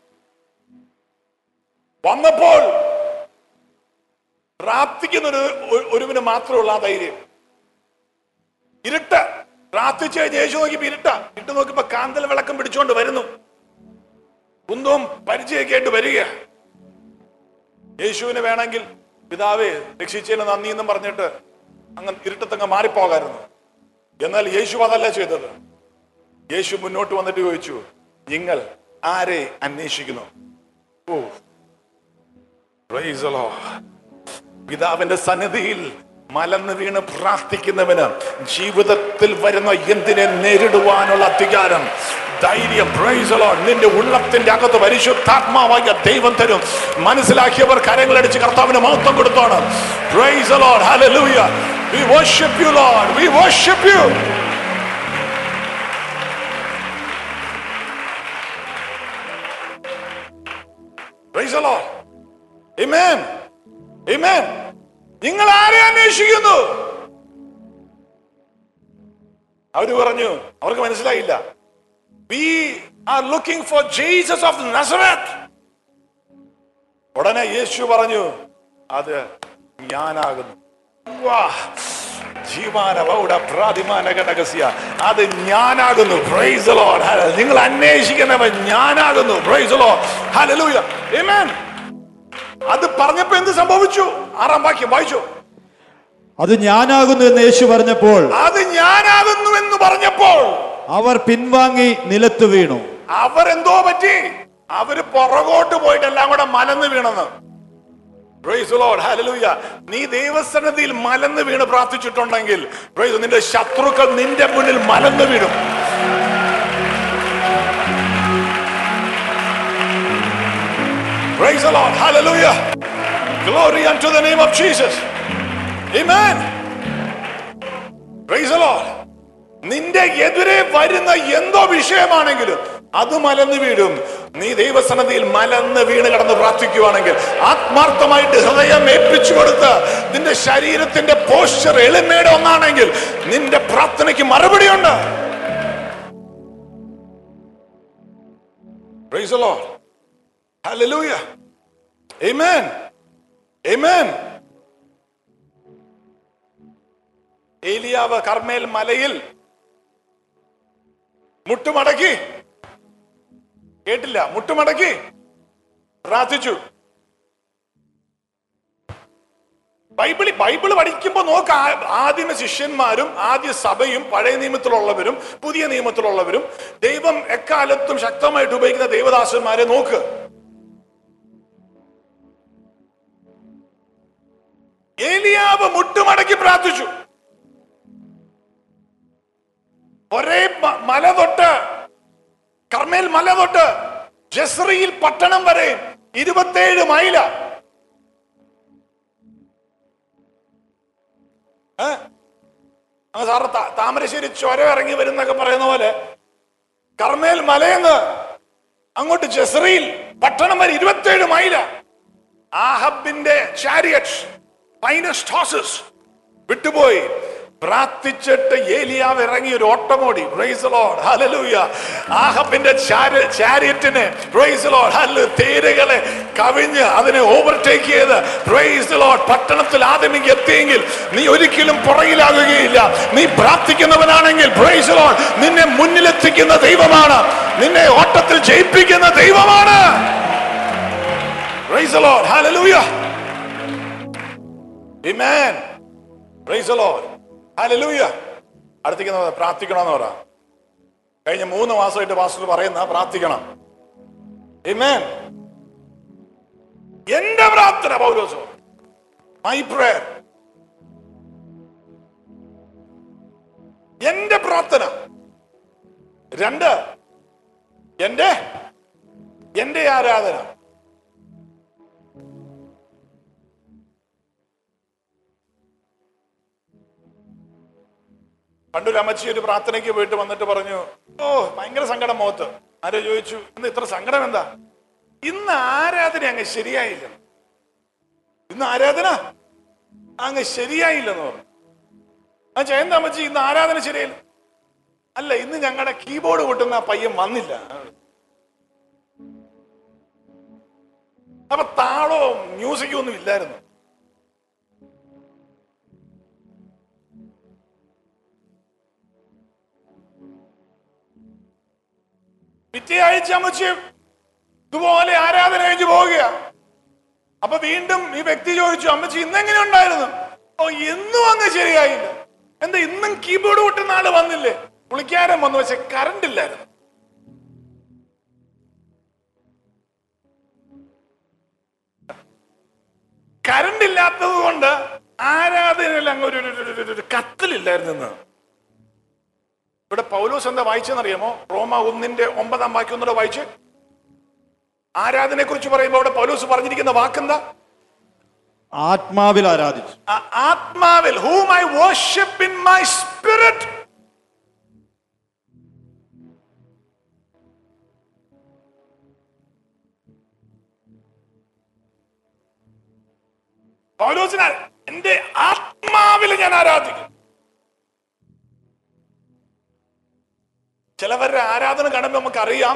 വന്നപ്പോൾ പ്രാർത്ഥിക്കുന്ന ഒരു ഒരു- ഒരുവിന് മാത്രമുള്ള ആ ധൈര്യം ഇരുട്ട് പ്രാർത്ഥിച്ചു കഴിഞ്ഞ് യേശു നോക്കിയപ്പോ ഇരുട്ട ഇരുട്ട് നോക്കിയപ്പോ കാന്തൽ വിളക്കം പിടിച്ചുകൊണ്ട് വരുന്നു കുന്തവും പരിചയമൊക്കെ ആയിട്ട് വരിക യേശുവിന് വേണമെങ്കിൽ പിതാവേ രക്ഷിച്ചതിന് നന്ദി എന്നും പറഞ്ഞിട്ട് അങ്ങ് ഇരുട്ടത്തങ്ങ് മാറിപ്പോകായിരുന്നു എന്നാൽ യേശു അതല്ല ചെയ്തത് യേശു മുന്നോട്ട് വന്നിട്ട് ചോദിച്ചു നിങ്ങൾ ആരെ അന്വേഷിക്കുന്നു ഓ Praise the Lord. പിതാവിന്റെ സന്നിധിയിൽ മലന്ന് വീണ് പ്രാർത്ഥിക്കുന്നവന് ജീവിതത്തിൽ വരുന്ന എന്തിനെ നേരിടുവാനുള്ള അധികാരം ധൈര്യം praise the Lord. നിന്റെ ഉള്ളത്തിന്റെ അകത്ത് പരിശുദ്ധാത്മാവായ ദൈവം തരും മനസ്സിലാക്കിയവർ കരങ്ങളടിച്ച് കർത്താവിന് മഹത്വം കൊടുത്താണ് Praise the Lord. Hallelujah. We worship you, Lord. We worship you. Praise the Lord. Amen. Amen. നിങ്ങൾ ആരെ അന്വേഷിക്കുന്നു അവര് പറഞ്ഞു അവർക്ക് മനസ്സിലായില്ല we are looking for Jesus of Nazareth ഉടനെ യേശു പറഞ്ഞു അത് ഞാനാകുന്നു വാ. ജീവാന ബൗഡ പ്രാതിമാന ഘടകസ്യ. അത് ഞാനാകുന്നു Praise the Lord. Hallelujah. നിങ്ങൾ അന്വേഷിക്കുന്നവൻ ഞാനാകുന്നു Praise the Lord. Hallelujah. Amen. അത് പറഞ്ഞപ്പോ എന്ത് സംഭവിച്ചു ആറാം വാക്യം വായിച്ചു അത് ഞാനാകുന്നു എന്ന് യേശു പറഞ്ഞപ്പോൾ അത് ഞാനാകുന്നു എന്ന് പറഞ്ഞപ്പോൾ അവർ പിൻവാങ്ങി നിലത്ത് വീണു അവരെന്തോ പറ്റി അവര് പുറകോട്ട് പോയിട്ട് എല്ലാം കൂടെ മലന്ന് വീണെന്ന് Praise the Lord. Hallelujah. നീ ദൈവസന്നിധിയിൽ മലന്ന് വീണ് പ്രാർത്ഥിച്ചിട്ടുണ്ടെങ്കിൽ praise നിന്റെ ശത്രുക്കൾ നിന്റെ മുന്നിൽ മലന്ന് വീഴും Praise the Lord. Hallelujah. Glory unto the name of Jesus. Amen. Praise the Lord. നിന്റെ എതിരെ വരുന്ന എന്തോ വിഷയമാണെങ്കിലും അത് മലന്ന് വീഴും നീ ദൈവസന്നതിയിൽ മലന്ന് വീണ് കിടന്ന് പ്രാർത്ഥിക്കുവാണെങ്കിൽ ആത്മാർത്ഥമായിട്ട് ഹൃദയം ഏൽപ്പിച്ചു കൊടുത്ത് നിന്റെ ശരീരത്തിന്റെ പോസ്റ്റർ എളിമയുടെ ഒന്നാണെങ്കിൽ നിന്റെ പ്രാർത്ഥനയ്ക്ക് മറുപടിയുണ്ട് Praise the Lord. Hallelujah. Amen. Amen. ഏലിയാവ് കർമ്മേൽ മലയിൽ മുട്ടുമടക്കി കേട്ടില്ല മുട്ടുമടക്കി പ്രാർത്ഥിച്ചു ബൈബിളി ബൈബിള് പഠിക്കുമ്പോ നോക്ക ആ- ആദിമ ശിഷ്യന്മാരും ആദ്യ സഭയും പഴയ നിയമത്തിലുള്ളവരും പുതിയ നിയമത്തിലുള്ളവരും ദൈവം എക്കാലത്തും ശക്തമായിട്ട് ഉപയോഗിക്കുന്ന ദൈവദാസന്മാരെ നോക്ക് ഏലിയാവ് മുട്ടുമടക്കി പ്രാർത്ഥിച്ചു ഒരേ മ- മല തൊട്ട് കർമ്മേൽ മല തൊട്ട് ജസ്രിയിൽ പട്ടണം വരെ ഇരുപത്തേഴ് മൈല ഏ? ആ സാറ് താ- താമരശ്ശേരി ചുരം ഇറങ്ങി വരുന്നൊക്കെ പറയുന്ന പോലെ കർമ്മേൽ മലയെന്ന് അങ്ങോട്ട് ജസ്രിയിൽ പട്ടണം വരെ ഇരുപത്തേഴ് മൈല ആഹബിന്റെ ചാരിയറ്റ്സ് ഫൈനസ്റ്റ് ഹോസസ് വിട്ടുപോയി പ്രാർത്ഥിച്ചിട്ട് ഏലിയാവ് ഇറങ്ങി ഒരു ഓട്ടമോടി പ്രൈസ് ലോഡ് ഹല്ലേലൂയ ആഹബിന്റെ ചാരിയറ്റിനെ പ്രൈസ് ലോഡ് ഹല്ല് തേരുകളെ കവിഞ്ഞ് അതിനെ ഓവർടേക്ക് ചെയ്ത് പ്രൈസ് ലോഡ് പട്ടണത്തിൽ ആദ്യം എത്തിയെങ്കിൽ നീ ഒരിക്കലും പുറകിലാകുകയില്ല നീ പ്രാർത്ഥിക്കുന്നവനാണെങ്കിൽ പ്രൈസ് ലോഡ് നിന്നെ മുന്നിലെത്തിക്കുന്ന ദൈവമാണ് നിന്നെ ഓട്ടത്തിൽ ജയിപ്പിക്കുന്ന ദൈവമാണ് praise Lord hallelujah Amen. Praise the Lord. Hallelujah. അടുത്തേക്ക് എന്താ പറയുക? പ്രാർത്ഥിക്കണമെന്ന് പറ കഴിഞ്ഞ മൂന്ന് മാസമായിട്ട് പാസ്റ്റർ പറയുന്ന പ്രാർത്ഥിക്കണം Amen. എന്റെ പ്രാർത്ഥന പൗലോസോ മൈ പ്രേയർ എന്റെ പ്രാർത്ഥന രണ്ട് എന്റെ എന്റെ ആരാധന പണ്ടൊരു അമ്മച്ചി ഒരു പ്രാർത്ഥനയ്ക്ക് പോയിട്ട് വന്നിട്ട് പറഞ്ഞു ഓ ഭയങ്കര സങ്കടം മുഖത്ത് ആരോ ചോദിച്ചു ഇന്ന് ഇത്ര സങ്കടം എന്താ ഇന്ന് ആരാധന അങ്ങ് ശരിയായില്ല ഇന്ന് ആരാധന അങ്ങ് ശരിയായില്ലെന്ന് പറഞ്ഞു ആ ജയന്ത അമ്മച്ചി ഇന്ന് ആരാധന ശരിയായില്ല അല്ല ഇന്ന് ഞങ്ങളുടെ കീബോർഡ് കൊട്ടുന്ന ആ പയ്യൻ വന്നില്ല അപ്പൊ താളവും മ്യൂസിക്കും ഒന്നും ഇല്ലായിരുന്നു പിറ്റേ ആഴ്ച അമ്മച്ചി ഇതുപോലെ ആരാധന കഴിഞ്ഞ് പോവുക അപ്പൊ വീണ്ടും ഈ വ്യക്തി ചോദിച്ചു അമ്മച്ചി ഇന്നെങ്ങനെ ഉണ്ടായിരുന്നു ഓ എന്നും അങ്ങ് ശരിയായില്ല എന്താ ഇന്നും കീബോർഡ് കൊട്ടുന്ന ആള് വന്നില്ലേ പുളിക്കാരൻ വന്നു പക്ഷെ കറണ്ട് ഇല്ലായിരുന്നു കറണ്ട് ഇല്ലാത്തത് കൊണ്ട് ആരാധനയിൽ അങ്ങ് ഒരു ഒരു- ഒരു- ഒരു- ഒരു കത്തലില്ലായിരുന്നു ഇവിടെ പൗലോസ് എന്താ വായിച്ചെന്നറിയാമോ റോമ ഒന്നിന്റെ ഒമ്പതാം വാക്യം ഒന്നുകൂടെ വായിച്ച് ആരാധനയെ കുറിച്ച് പറയുമ്പോൾ അവിടെ പൗലോസ് പറഞ്ഞിരിക്കുന്ന വാക്കെന്താ ആത്മാവിൽ ആരാധിച്ചു ആ- ആത്മാവിൽ hmm I worship in my spirit പൗലോസിന് എന്റെ ആത്മാവിൽ ഞാൻ ആരാധിക്കും ചിലവരുടെ ആരാധന കാണുമ്പോൾ നമുക്കറിയാം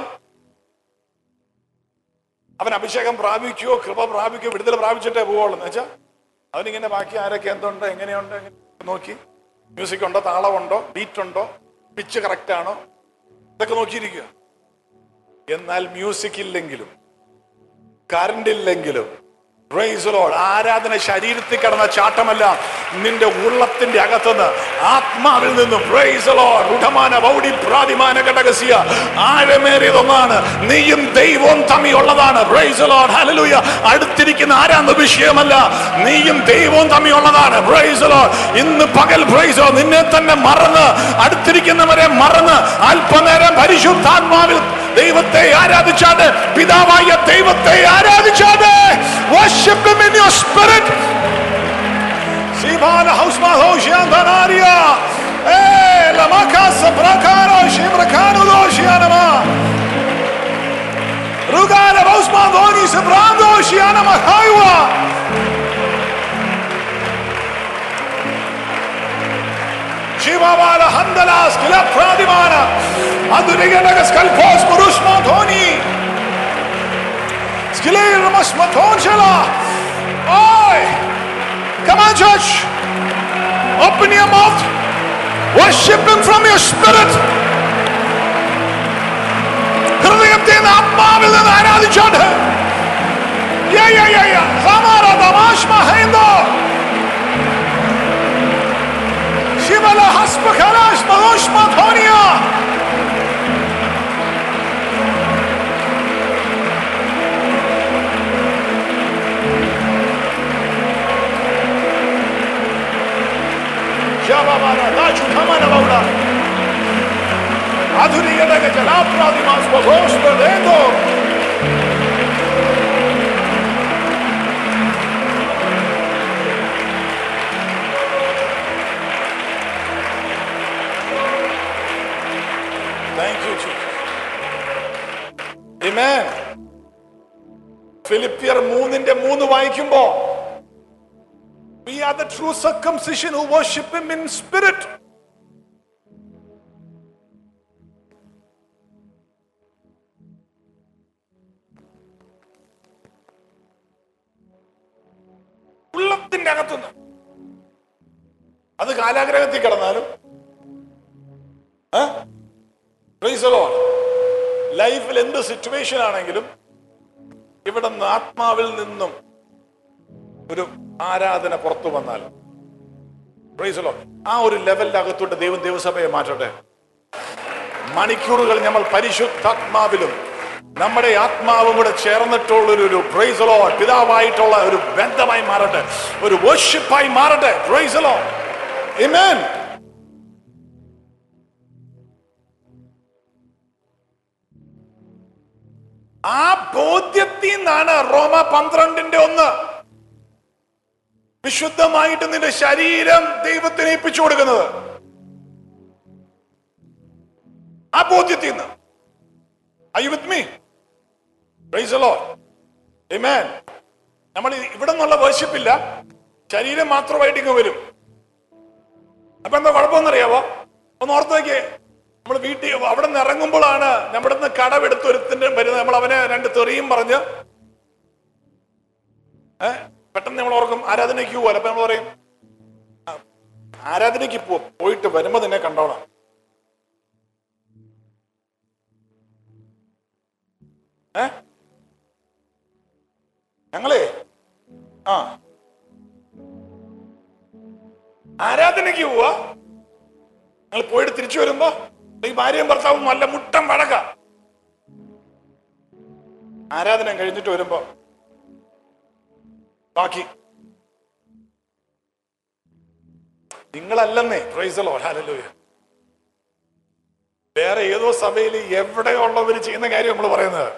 അവൻ അഭിഷേകം പ്രാപിക്കുകയോ കൃപ പ്രാപിക്കുകയോ വിടുതൽ പ്രാപിച്ചിട്ടേ പോവുള്ളൂ എന്ന് വെച്ചാൽ അവനിങ്ങനെ ബാക്കി ആരൊക്കെ എന്തുണ്ട് എങ്ങനെയുണ്ട് എങ്ങനെ നോക്കി മ്യൂസിക് ഉണ്ടോ താളമുണ്ടോ ബീറ്റ് ഉണ്ടോ പിച്ച് കറക്റ്റ് ആണോ ഇതൊക്കെ നോക്കിയിരിക്കുക എന്നാൽ മ്യൂസിക് ഇല്ലെങ്കിലും കറണ്ട് ഇല്ലെങ്കിലും Praise the Lord. ആരാധന ശരീരത്തിൽ കിടന്ന ചാട്ടമല്ല നിന്റെ ഉള്ളത്തിന്റെ അകത്തുനിന്ന് ആത്മാവിൽ നിന്നും Praise the Lord. ഉടമാന വൗഡി പ്രാതിമാന ഘടകസ്യ ആഴമേറിയതൊന്നാണ് നീയും ദൈവവും തമ്മിലുള്ളതാണ് Praise the Lord. Hallelujah. അടുത്തിരിക്കുന്ന ആരാന്ന് വിഷയമല്ല നീയും ദൈവവും തമ്മിലുള്ളതാണ് Praise the Lord. ഇന്ന് പകൽ Praise the Lord. നിന്നെ തന്നെ മറന്ന് അടുത്തിരിക്കുന്നവരെ മറന്ന് അല്പനേരം പരിശുദ്ധാത്മാവിൽ ദൈവത്തെ ആരാധിച്ചാണ് പിതാവായ ദൈവത്തെ ആരാധിച്ചാണ് worship him in your spirit Sibana hausma hoshian danaria. Eh, la makasa prakaro shimrakano doshianama. Rugala hausma doni sebrando shianama haiwa. Shivabala handalas kila pradimana. Aduriganagas kalpos purushma dhoni. Skilay ramas mathonjala. Oi! Come on, church. Open your mouth. Worship Him from your spirit. ഹൃദയത്തെ നിന്ന് ആത്മാവിൽ നിന്ന് ആരാധിച്ചോണ്ട് Yeah, yeah, yeah, yeah. Zamara damash mahendo. Shivala haspa khalash madosh mathonia. Shababara, Dachu Kamana Baula. Adhuriyada ke jalapradimas bogos perdendo. Thank you, Jesus. Amen. ഫിലിപ്പിയർ മൂന്നിന്റെ മൂന്ന് വായിക്കുമ്പോ We are the true circumcision who worship Him in spirit. ഉള്ളത്തിന്റെ അകത്തുനിന്ന് അത് കാലാഗ്രഹത്തിൽ കിടന്നാലും ലൈഫിൽ എന്ത് situation ആണെങ്കിലും ഇവിടെ നിന്ന് ആത്മാവിൽ നിന്നും ഒരു ആരാധന പുറത്തു വന്നാൽ Praise the Lord. ആ ഒരു ലെവലിന്റെ അകത്തോട്ട് ദൈവം ദൈവസഭയെ മാറ്റട്ടെ മണിക്കൂറുകൾ നമ്മൾ പരിശുദ്ധാത്മാവിലും നമ്മുടെ ആത്മാവും കൂടെ ചേർന്നിട്ടുള്ള ഒരു ഒരു പ്രൈസലോ പിതാവായിട്ടുള്ള ഒരു ബന്ധമായി മാറട്ടെ ഒരു വർഷിപ്പായി മാറട്ടെ പ്രൈസലോ Amen. ആ ബോധ്യത്തിൽ നിന്നാണ് റോമ പന്ത്രണ്ടിന്റെ ഒന്ന് വിശുദ്ധമായിട്ട് നിന്റെ ശരീരം ദൈവത്തിന് ഏൽപ്പിച്ചു കൊടുക്കുന്നത് ആ ബോധ്യത്തിൽ നിന്ന് Are you with me? Praise the Lord. Amen. നമ്മൾ ഇവിടെ നിന്നുള്ള വേർഷിപ്പില്ല ശരീരം മാത്രമായിട്ട് ഇങ്ങ് വരും അപ്പൊ എന്താ കുഴപ്പമെന്നറിയാവോ ഒന്ന് ഓർത്ത് നോക്കിയേ നമ്മൾ വീട്ടിൽ അവിടെ നിന്ന് ഇറങ്ങുമ്പോഴാണ് നമ്മുടെ നിന്ന് കടവെടുത്തൊരുത്തിന്റെ വരുന്നത് നമ്മൾ അവനെ രണ്ട് തെറിയും പറഞ്ഞ് ഏ പെട്ടെന്ന് നമ്മൾ ഓർക്കും ആരാധനയ്ക്ക് പോകാൻ അപ്പൊ നമ്മൾ പറയും "ആ, ആരാധനയ്ക്ക് പോ പോയിട്ട് വരുമ്പോ നിന്നെ കണ്ടോളാം ഏ ഞങ്ങളേ ആ ആരാധനയ്ക്ക് പോവാ ഞങ്ങൾ പോയിട്ട് തിരിച്ചു വരുമ്പോ ഈ ഭാര്യയും ഭർത്താവും നല്ല മുട്ടം വഴക്ക ആരാധന കഴിഞ്ഞിട്ട് വരുമ്പോ ബാക്കി നിങ്ങളല്ലെന്നേ പ്രൈസലോ ഹാലലൂയ വേറെ ഏതോ സഭയിൽ എവിടെയുള്ളവർ ചെയ്യുന്ന കാര്യം നമ്മൾ പറയുന്നത്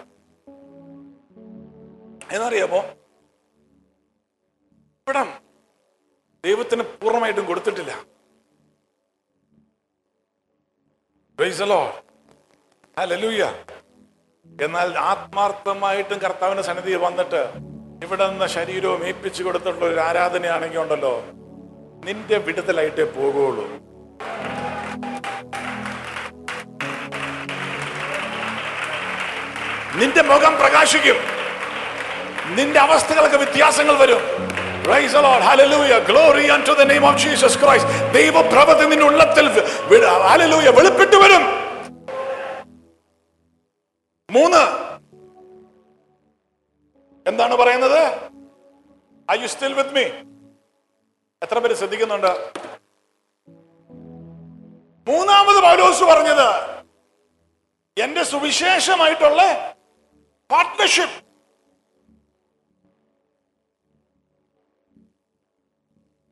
എന്നറിയാമോ ഇവിടെ ദൈവത്തിന് പൂർണ്ണമായിട്ടും കൊടുത്തിട്ടില്ല പ്രൈസലോ ഹാലലൂയ എന്നാൽ ആത്മാർത്ഥമായിട്ടും കർത്താവിന്റെ സന്നിധിയിൽ വന്നിട്ട് ഇവിടെ നിന്ന് ശരീരവും ഏൽപ്പിച്ചു കൊടുത്തിട്ടുള്ള ഒരു ആരാധനയാണെങ്കിൽ ഉണ്ടല്ലോ നിന്റെ വിടുതലായിട്ടേ പോകുള്ളൂ നിന്റെ മുഖം പ്രകാശിക്കും നിന്റെ അവസ്ഥകൾക്ക് വ്യത്യാസങ്ങൾ വരും Praise the Lord. Hallelujah. Glory unto the name of Jesus Christ. ദൈവപ്രവൃത്തി നിന്റെ ഉള്ളത്തിൽ വി- Hallelujah. വെളിപ്പെട്ടു വരും മൂന്ന് എന്താണ് പറയുന്നത് I you still with me എത്ര പേര് ശ്രദ്ധിക്കുന്നുണ്ട് മൂന്നാമത് പൗലോസ് പറഞ്ഞത് എന്റെ സുവിശേഷമായിട്ടുള്ള partnership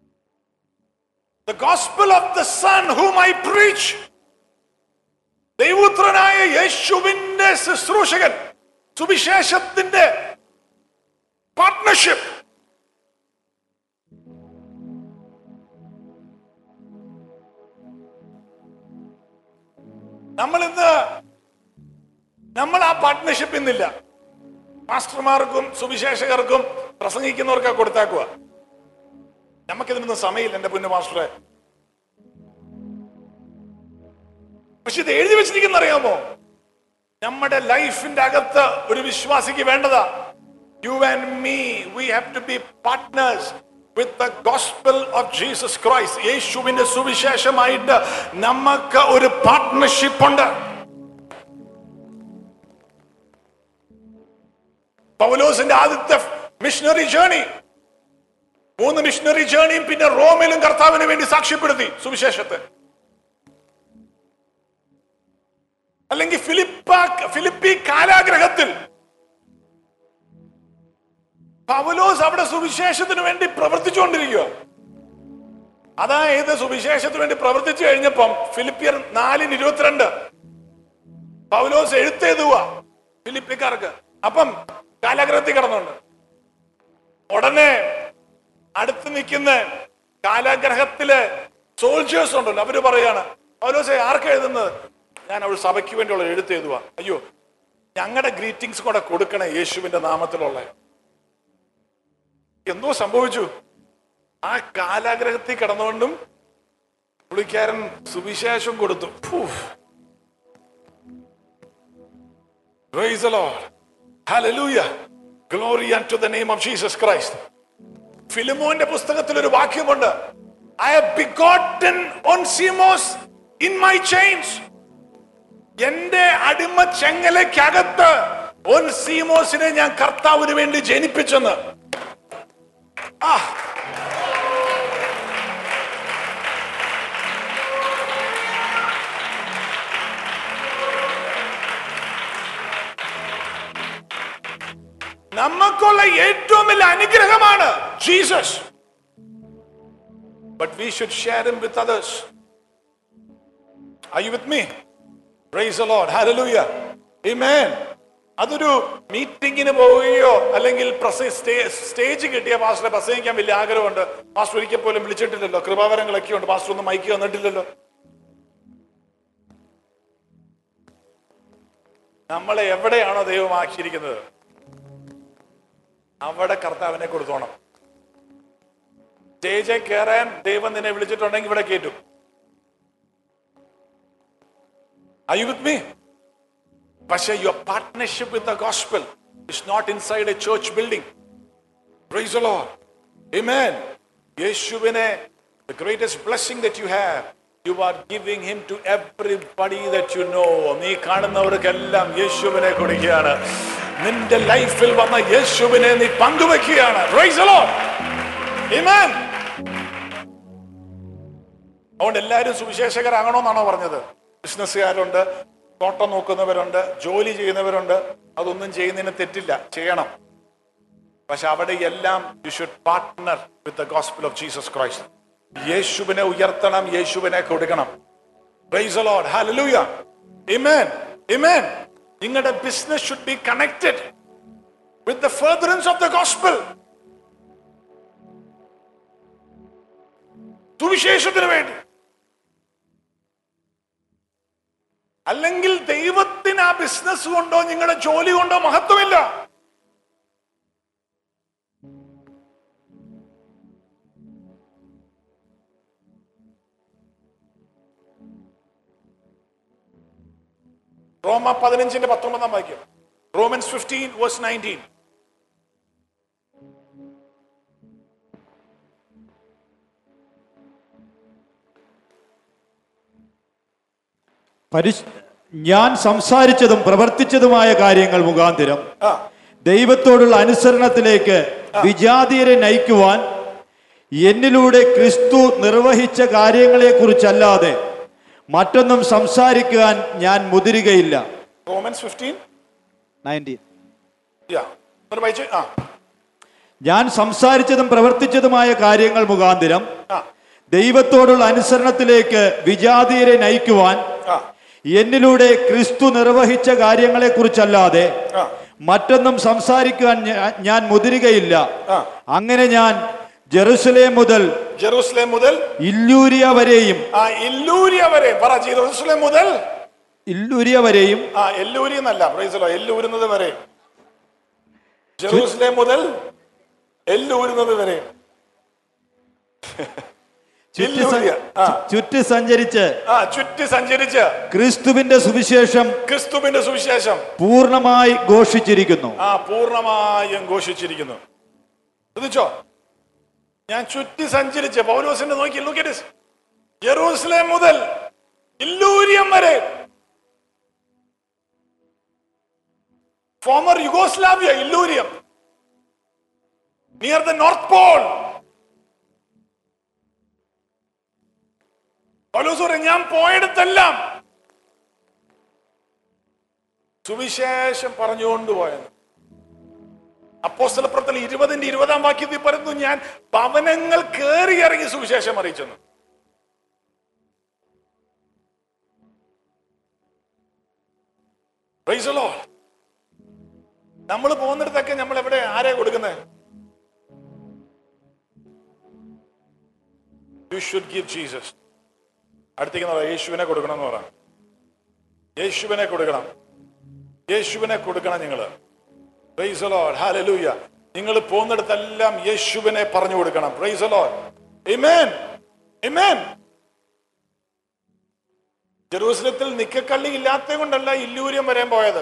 The gospel of the Son whom I preach. ദൈവ ദൈവപുത്രനായ യേശുവിന്റെ ശുശ്രൂഷകൻ സുവിശേഷത്തിന്റെ പാർട്ട്ണർഷിപ്പ് നമ്മൾ ഇന്ന് നമ്മൾ ആ പാർട്ട്ണർഷിപ്പ് ഇന്നില്ല മാസ്റ്റർമാർക്കും സുവിശേഷകർക്കും പ്രസംഗിക്കുന്നവർക്കൊക്കെ കൊടുത്താക്കുക നമുക്കിതിനൊന്നും സമയമില്ല എന്റെ പൊന്നു മാസ്റ്ററെ പക്ഷെ ഇത് എഴുതി വെച്ചിരിക്കുന്ന അറിയാമോ നമ്മുടെ ലൈഫിന്റെ അകത്ത് ഒരു വിശ്വാസിക്ക് വേണ്ടതാ you and me we have to be partners with the gospel of Jesus Christ യേശുവിന്റെ സുവിശേഷമായിട്ട് നമുക്ക് ഒരു പാർട്ട്ണർഷിപ്പ് ഉണ്ട് പൗലോസിന്റെ ആദ്യത്തെ മിഷണറി ജേണി മൂന്ന് മിഷണറി ജേണിയും പിന്നെ റോമിലും കർത്താവിന് വേണ്ടി സാക്ഷ്യപ്പെടുത്തി സുവിശേഷത്തെ അല്ലെങ്കിൽ ഫിലിപ്പ ഫിലിപ്പി കാലാഗ്രഹത്തിൽ പൗലോസ് അവിടെ സുവിശേഷത്തിന് വേണ്ടി പ്രവർത്തിച്ചുകൊണ്ടിരിക്കുക അതായത് സുവിശേഷത്തിന് വേണ്ടി പ്രവർത്തിച്ചു കഴിഞ്ഞപ്പം ഫിലിപ്പിയർ നാലിന് ഇരുപത്തിരണ്ട് പൗലോസ് എഴുത്തെഴുതുക ഫിലിപ്പിക്കാർക്ക് അപ്പം കാലാഗ്രഹത്തിൽ കിടന്നുണ്ട് ഉടനെ അടുത്ത് നിൽക്കുന്ന കാലാഗ്രഹത്തിലെ സോൾജേഴ്സ് ഉണ്ടല്ലോ അവര് പറയാണ് പൗലോസെ ആർക്കാ എഴുതുന്നത് ഞാൻ അവൾ സഭയ്ക്ക് വേണ്ടിയുള്ള എഴുത്ത് എഴുതുക അയ്യോ ഞങ്ങളുടെ ഗ്രീറ്റിംഗ്സ് കൂടെ കൊടുക്കണേ യേശുവിന്റെ നാമത്തിലുള്ള എന്തോ സംഭവിച്ചു ആ കാലാഗ്രഹത്തിൽ കിടന്നുകൊണ്ടും പുള്ളിക്കാരൻ സുവിശേഷം കൊടുത്തു ഫൂഫ്. Praise the Lord. Hallelujah. Glory unto the name of Jesus Christ. ഫിലിമോന്റെ പുസ്തകത്തിൽ ഒരു വാക്യമുണ്ട് I have begotten Onesimus in my chains എന്റെ അടിമ ചെങ്ങലയ്ക്കകത്ത് ഓൻ സീമോസിനെ ഞാൻ കർത്താവിന് വേണ്ടി ജനിപ്പിച്ചെന്ന് ആ നമുക്കുള്ള ഏറ്റവും വലിയ അനുഗ്രഹമാണ് Jesus but we should share him with others Are you with me? Praise the Lord. Hallelujah. Amen. അതൊരു മീറ്റിങ്ങിന് പോവുകയോ അല്ലെങ്കിൽ പ്രസ- സ്റ്റേ- സ്റ്റേജ് കിട്ടിയ പാസ്റ്ററെ പ്രസംഗിക്കാൻ വലിയ ആഗ്രഹമുണ്ട് പാസ്റ്റർ ഒരിക്കൽ പോലും വിളിച്ചിട്ടില്ലല്ലോ കൃപാവരങ്ങളൊക്കെ ഉണ്ട് പാസ്റ്റർ ഒന്നും മൈക്ക് വന്നിട്ടില്ലല്ലോ നമ്മളെ എവിടെയാണോ ദൈവം ആക്കിയിരിക്കുന്നത് അവിടെ കർത്താവിനെ കൊടുത്തോണം സ്റ്റേജിൽ കയറാൻ ദൈവം നിന്നെ വിളിച്ചിട്ടുണ്ടെങ്കിൽ ഇവിടെ കേട്ടു Are you with me? പക്ഷേ your partnership with the gospel is not inside a church building. Praise the Lord. Amen. യേശുവിനെ the greatest blessing that you have, you are giving him to everybody that you know. നീ കാണുന്നവർക്കെല്ലാം യേശുവിനെ കൊടുക്കുകയാണ് നിന്റെ ലൈഫിൽ വന്ന യേശുവിനെ നീ പങ്കുവെക്കുകയാണ് Praise the Lord. Amen. അതുകൊണ്ട് എല്ലാവരും സുവിശേഷകരാകണമെന്നാണോ പറഞ്ഞത് ബിസിനസ്സുകാരുണ്ട് തോട്ടം നോക്കുന്നവരുണ്ട് ജോലി ചെയ്യുന്നവരുണ്ട് അതൊന്നും ചെയ്യുന്നതിന് തെറ്റില്ല ചെയ്യണം പക്ഷെ അവിടെ എല്ലാം you should partner with the gospel of Jesus Christ യേശുവിനെ ഉയർത്തണം യേശുവിനെ കൊടുക്കണം praise Lord hallelujah amen amen നിങ്ങളുടെ business should be connected with the furtherance of the gospel സുവിശേഷത്തിന് വേണ്ടി അല്ലെങ്കിൽ ദൈവത്തിന് ആ ബിസിനസ് കൊണ്ടോ നിങ്ങളുടെ ജോലി കൊണ്ടോ മഹത്വമില്ല റോമ പതിനഞ്ചിന്റെ പത്തൊമ്പതാം വാക്യം റോമൻസ് ഫിഫ്റ്റീൻ വേഴ്സ് നയൻറ്റീൻ പരിശ് ഞാൻ സംസാരിച്ചതും പ്രവർത്തിച്ചതുമായ കാര്യങ്ങൾ മുഖാന്തിരം ആ ദൈവത്തോടുള്ള അനുസരണത്തിലേക്ക് വിജാതീയരെ നയിക്കുവാൻ എന്നിലൂടെ ക്രിസ്തു നിർവഹിച്ച കാര്യങ്ങളെക്കുറിച്ചല്ലാതെ മറ്റൊന്നും സംസാരിക്കുവാൻ ഞാൻ മുതിരുകയില്ല റോമൻസ് ഫിഫ്റ്റീൻ നയൻറ്റീൻ യാ എന്നിട്ട് വായിച്ച് ആ ഞാൻ സംസാരിച്ചതും പ്രവർത്തിച്ചതുമായ കാര്യങ്ങൾ മുഖാന്തിരം ആ ദൈവത്തോടുള്ള അനുസരണത്തിലേക്ക് വിജാതീയരെ നയിക്കുവാൻ ആ എന്നിലൂടെ ക്രിസ്തു നിർവഹിച്ച കാര്യങ്ങളെക്കുറിച്ചല്ലാതെ ആ. മറ്റൊന്നും സംസാരിക്കുവാൻ ഞാ- ഞാൻ മുതിരുകയില്ല ആ. അങ്ങനെ ഞാൻ ജെറുസലേം മുതൽ ജെറൂസലേം മുതൽ ഇല്ലൂരിയ വരെയും ആ ഇല്ലൂരിയ വരെ പറ ജെറൂസലേം മുതൽ ഇല്ലൂരിയ വരെയും ആ എല്ലൂരി എന്നല്ല പ്രൈസലോ എല്ലൂരുന്നത് വരെ ജെറൂസലേം മുതൽ എല്ലൂരുന്നത് വരെ ചുറ്റി സ- എല്ലൂരിയ ആ ചുറ്റി സഞ്ചരിച്ച് ആ ചുറ്റി സഞ്ചരിച്ച് ക്രിസ്തുവിന്റെ സുവിശേഷം ക്രിസ്തുവിന്റെ സുവിശേഷം പൂർണ്ണമായി ഘോഷിച്ചിരിക്കുന്നു ആ പൂർണ്ണമായും ഘോഷിച്ചിരിക്കുന്നു ശ്രദ്ധിച്ചോ ഞാൻ ചുറ്റി സഞ്ചരിച്ച് പൗലോസിന്റെ നോക്കി look at this. ജെറൂസലേം മുതൽ ഇല്ലൂരിയം വരെ former Yugoslavia Illyricum near the north Paul Paulose പറയും ഞാൻ പോയിടത്തെല്ലാം സുവിശേഷം പറഞ്ഞുകൊണ്ട് പോയത് അപ്പോസ്തലപ്രത്തിൽ ഇരുപതിന്റെ ഇരുപതാം വാക്യത്തിൽ പറയുന്നു ഞാൻ ഭവനങ്ങൾ കയറി ഇറങ്ങി സുവിശേഷം അറിയിച്ചെന്ന് നമ്മൾ പോകുന്നിടത്തൊക്കെ നമ്മൾ എവിടെ ആരെ കൊടുക്കുന്നത് യു ഷുഡ് ഗിവ് ജീസസ് അടുത്തേക്ക് പറ യേശുവിനെ കൊടുക്കണം എന്ന് പറ യേശുവിനെ കൊടുക്കണം യേശുവിനെ കൊടുക്കണം നിങ്ങള് Praise the Lord. Hallelujah. നിങ്ങൾ പോകുന്നിടത്തെല്ലാം യേശുവിനെ പറഞ്ഞു കൊടുക്കണം Praise the Lord. Amen. Amen. ജെറൂസലത്തിൽ നിക്കക്കള്ളി ഇല്ലാത്ത കൊണ്ടല്ല ഇല്ലൂര്യം വരാൻ പോയത്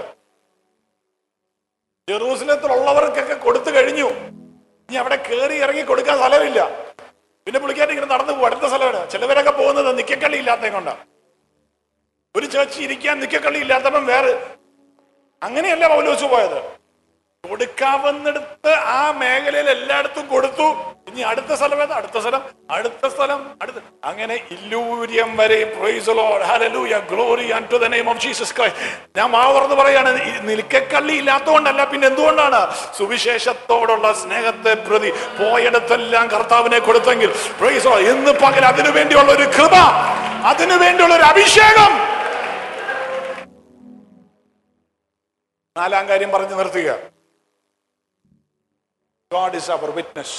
ജെറൂസലത്തിലുള്ളവർക്കൊക്കെ കൊടുത്തു കഴിഞ്ഞു ഇനി അവിടെ കയറി ഇറങ്ങി കൊടുക്കാൻ സ്ഥലമില്ല പിന്നെ പുള്ളിക്കാരൻ ഇങ്ങനെ നടന്നു പോകും അടുത്ത സ്ഥലമാണ് ചിലവരൊക്കെ പോകുന്നത് നിക്കക്കള്ളി ഇല്ലാത്ത കൊണ്ടാണ് ഒരു ചേച്ചി ഇരിക്കാൻ നിക്കക്കള്ളി ഇല്ലാത്തപ്പം വേറെ അങ്ങനെയല്ല പൗലോസ് പോയത് കൊടുക്കാവുന്നിടത്ത് ആ മേഖലയിൽ എല്ലായിടത്തും കൊടുത്തു ഇനി അടുത്ത സ്ഥലം ഏതാ അടുത്ത സ്ഥലം അടുത്ത സ്ഥലം അടുത്ത അങ്ങനെ ഇല്ലൂര്യം വരെ glory to the name of Jesus Christ ഞാൻ മാ തുറന്ന് പറയാണ് ഈ നിൽക്കക്കള്ളി ഇല്ലാത്തതുകൊണ്ടല്ല പിന്നെ എന്തുകൊണ്ടാണ് സുവിശേഷത്തോടുള്ള സ്നേഹത്തെ പ്രതി പോയിടത്തെല്ലാം കർത്താവിനെ കൊടുത്തെങ്കിൽ പ്രൈസ് ഇന്ന് പകൽ അതിനു വേണ്ടിയുള്ള ഒരു കൃപ അതിനു വേണ്ടിയുള്ള ഒരു അഭിഷേകം നാലാം കാര്യം പറഞ്ഞു നിർത്തുക ഗോഡ് ഇസ് അവർ വിറ്റ്നസ്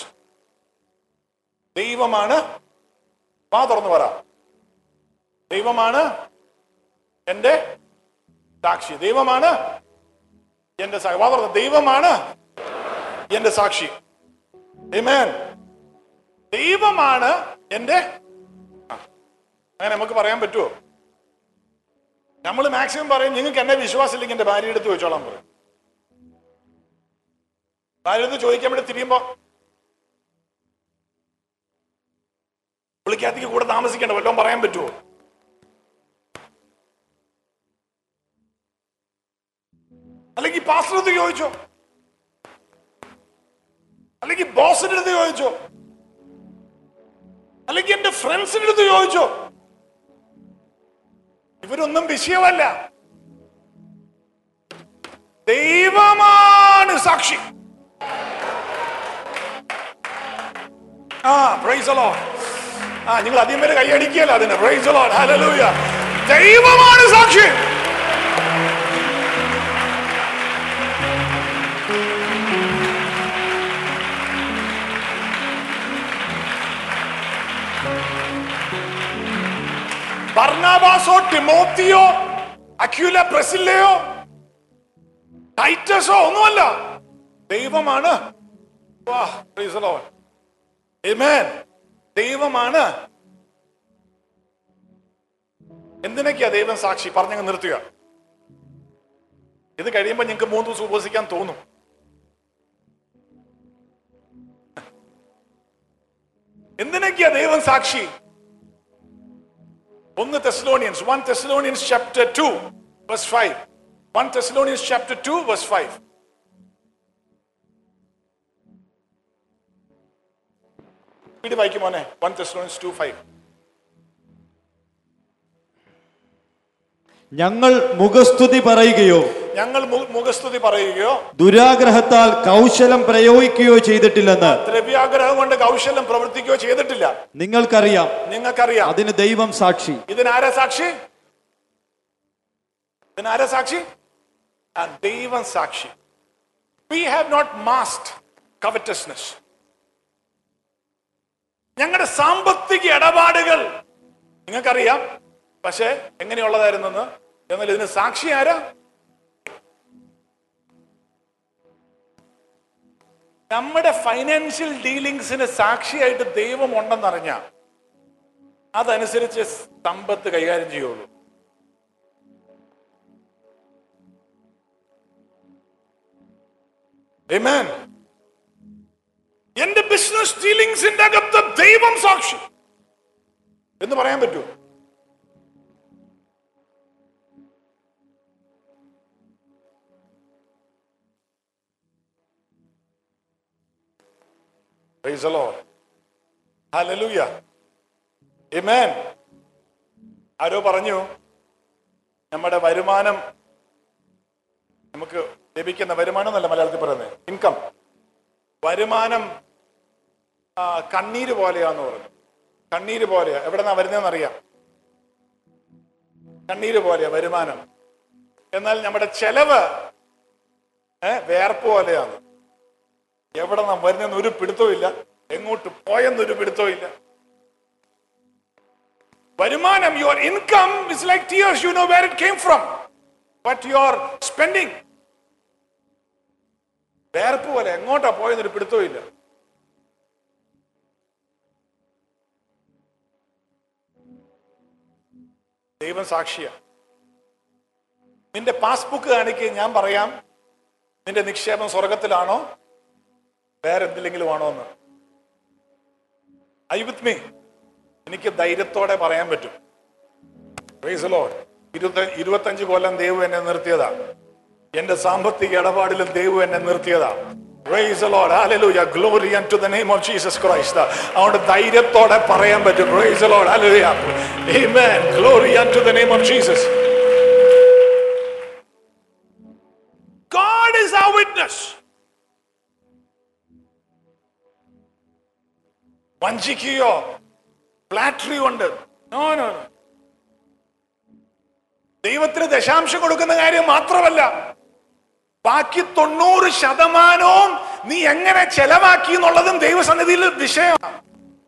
ദൈവമാണ് വാ തുറന്നു പറ ദൈവമാണ് എന്റെ സാക്ഷി ദൈവമാണ് എന്റെ സാക്ഷി വാ തുറന്നു ദൈവമാണ് എന്റെ സാക്ഷി Amen. ദൈവമാണ് എന്റെ ആ. അങ്ങനെ നമുക്ക് പറയാൻ പറ്റുമോ നമ്മൾ മാക്സിമം പറയും നിങ്ങൾക്ക് എന്നെ വിശ്വാസമില്ലെങ്കിൽ എന്റെ ഭാര്യ എടുത്ത് ചോദിച്ചോളാം പറയും ഭാര്യ എടുത്ത് ചോദിക്കാൻ വേണ്ടി തിരിയുമ്പോ പുള്ളിക്കകത്തേക്ക് കൂടെ താമസിക്കേണ്ട വല്ലതും പറയാൻ പറ്റുമോ അല്ലെങ്കിൽ പാസ്റ്റർ അടുത്ത് ചോദിച്ചോ അല്ലെങ്കിൽ ബോസിന്റെ അടുത്ത് ചോദിച്ചോ അല്ലെങ്കിൽ എന്റെ ഫ്രണ്ട്സിന്റെ അടുത്ത് ചോദിച്ചോ ഇവരൊന്നും വിഷയമല്ല ദൈവമാണ് സാക്ഷി ആ പ്രൈസ് ലോഡ് ആ നിങ്ങൾ അധികം പേര് കൈയടിക്കുകയല്ല അതിന് പ്രൈസ് ലോഡ് ഹല്ലേലൂയ ദൈവമാണ് സാക്ഷി ബർണാബാസോ ടിമോത്തിയോ അക്യൂല പ്രസില്ലയോ ടൈറ്റസോ ഒന്നുമല്ല ദൈവമാണ് വാ, praise the Lord. Amen. ദൈവമാണ് എന്തിനൊക്കെയാ ദൈവം സാക്ഷി പറഞ്ഞങ്ങ് നിർത്തുക ഇത് കഴിയുമ്പോൾ നിങ്ങൾക്ക് മൂന്ന് ദിവസം ഉപസിക്കാൻ തോന്നും എന്തിനൊക്കെയാ ദൈവം സാക്ഷി ഒന്ന് Thessalonians one Thessalonians chapter two verse five one Thessalonians chapter two verse five വീട് വായിക്കും മോനെ വൺ തെസ്ലോണിയൻസ് ടു ഫൈവ് ഞങ്ങൾ മുഖസ്തുതി പറയുകയോ ഞങ്ങൾ മു- മുഖസ്തുതി പറയുകയോ ദുരാഗ്രഹത്താൽ കൗശലം പ്രയോഗിക്കുകയോ ചെയ്തിട്ടില്ലെന്ന് ദ്രവ്യാഗ്രഹം കൊണ്ട് കൗശലം പ്രവർത്തിക്കുകയോ ചെയ്തിട്ടില്ല നിങ്ങൾക്കറിയാം നിങ്ങൾക്കറിയാം അതിന് ദൈവം സാക്ഷി ഇതിനാരാ സാക്ഷി പിന്നെ ആരാ സാക്ഷി ആ ദൈവം സാക്ഷി we have not must covetousness ഞങ്ങളുടെ സാമ്പത്തിക ഇടപാടുകൾ നിങ്ങൾക്കറിയാം പക്ഷെ എങ്ങനെയുള്ളതായിരുന്നെന്ന് എന്നാൽ ഇതിന് സാക്ഷി ആരാ നമ്മുടെ ഫൈനാൻഷ്യൽ ഡീലിങ്സിന് സാക്ഷിയായിട്ട് ദൈവം ഉണ്ടെന്നറിഞ്ഞ അതനുസരിച്ച് സമ്പത്ത് കൈകാര്യം ചെയ്യുള്ളൂ Amen. എന്റെ ബിസിനസ് ഡീലിങ്സിന്റെ അകത്ത് ദൈവം സാക്ഷി എന്ന് പറയാൻ പറ്റുമോ Praise the Lord. Hallelujah. Amen. ആരോ പറഞ്ഞു നമ്മുടെ വരുമാനം നമുക്ക് ലഭിക്കുന്ന വരുമാനം എന്നല്ല മലയാളത്തിൽ പറയുന്നത് ഇൻകം വരുമാനം ആ, കണ്ണീര് പോലെയാന്ന് പറഞ്ഞു കണ്ണീര് പോലെയാ എവിടെ നിന്നാ വരുന്നതെന്ന് അറിയാം കണ്ണീര് പോലെയാ വരുമാനം എന്നാൽ നമ്മുടെ ചെലവ് ഏ വേർപ്പ് പോലെയാണ് എവിടെ നാം വരുന്നെന്ന് ഒരു പിടുത്തവും ഇല്ല എങ്ങോട്ട് പോയെന്നൊരു പിടുത്തവും ഇല്ല വരുമാനം your income is like tears you know where it came from but your spending വേർപ്പ് പോലെ എങ്ങോട്ടാ പോയെന്നൊരു പിടുത്തവും ഇല്ല ദൈവം സാക്ഷിയ നിന്റെ പാസ്ബുക്ക് കാണിക്കുക ഞാൻ പറയാം നിന്റെ നിക്ഷേപം സ്വർഗത്തിലാണോ വേറെ എന്തിലെങ്കിലും ആണോ എന്ന് ഐ വിത്ത് മീ എനിക്ക് ധൈര്യത്തോടെ പറയാൻ പറ്റും Praise the Lord. ഇരുപത്തി ഇരുപത്തഞ്ച് കൊല്ലം ദൈവം എന്നെ നിർത്തിയതാ എന്റെ സാമ്പത്തിക ഇടപാടിലും ദൈവം എന്നെ നിർത്തിയതാ Praise the Lord. Hallelujah. Glory unto the name of Jesus Christ. അതുകൊണ്ട് ധൈര്യത്തോടെ പറയാൻ പറ്റും Praise the Lord. Hallelujah. Amen. Glory unto the name of Jesus. God is our witness. വഞ്ചിക്കുകയോ ഫ്ലാറ്ററി കൊണ്ട് നോ നോ നോ ദൈവത്തിന് ദശാംശം കൊടുക്കുന്ന കാര്യം മാത്രമല്ല ബാക്കി തൊണ്ണൂറ് ശതമാനവും നീ എങ്ങനെ ചെലവാക്കി എന്നുള്ളതും ദൈവസന്നിധിയിൽ വിഷയമാണ്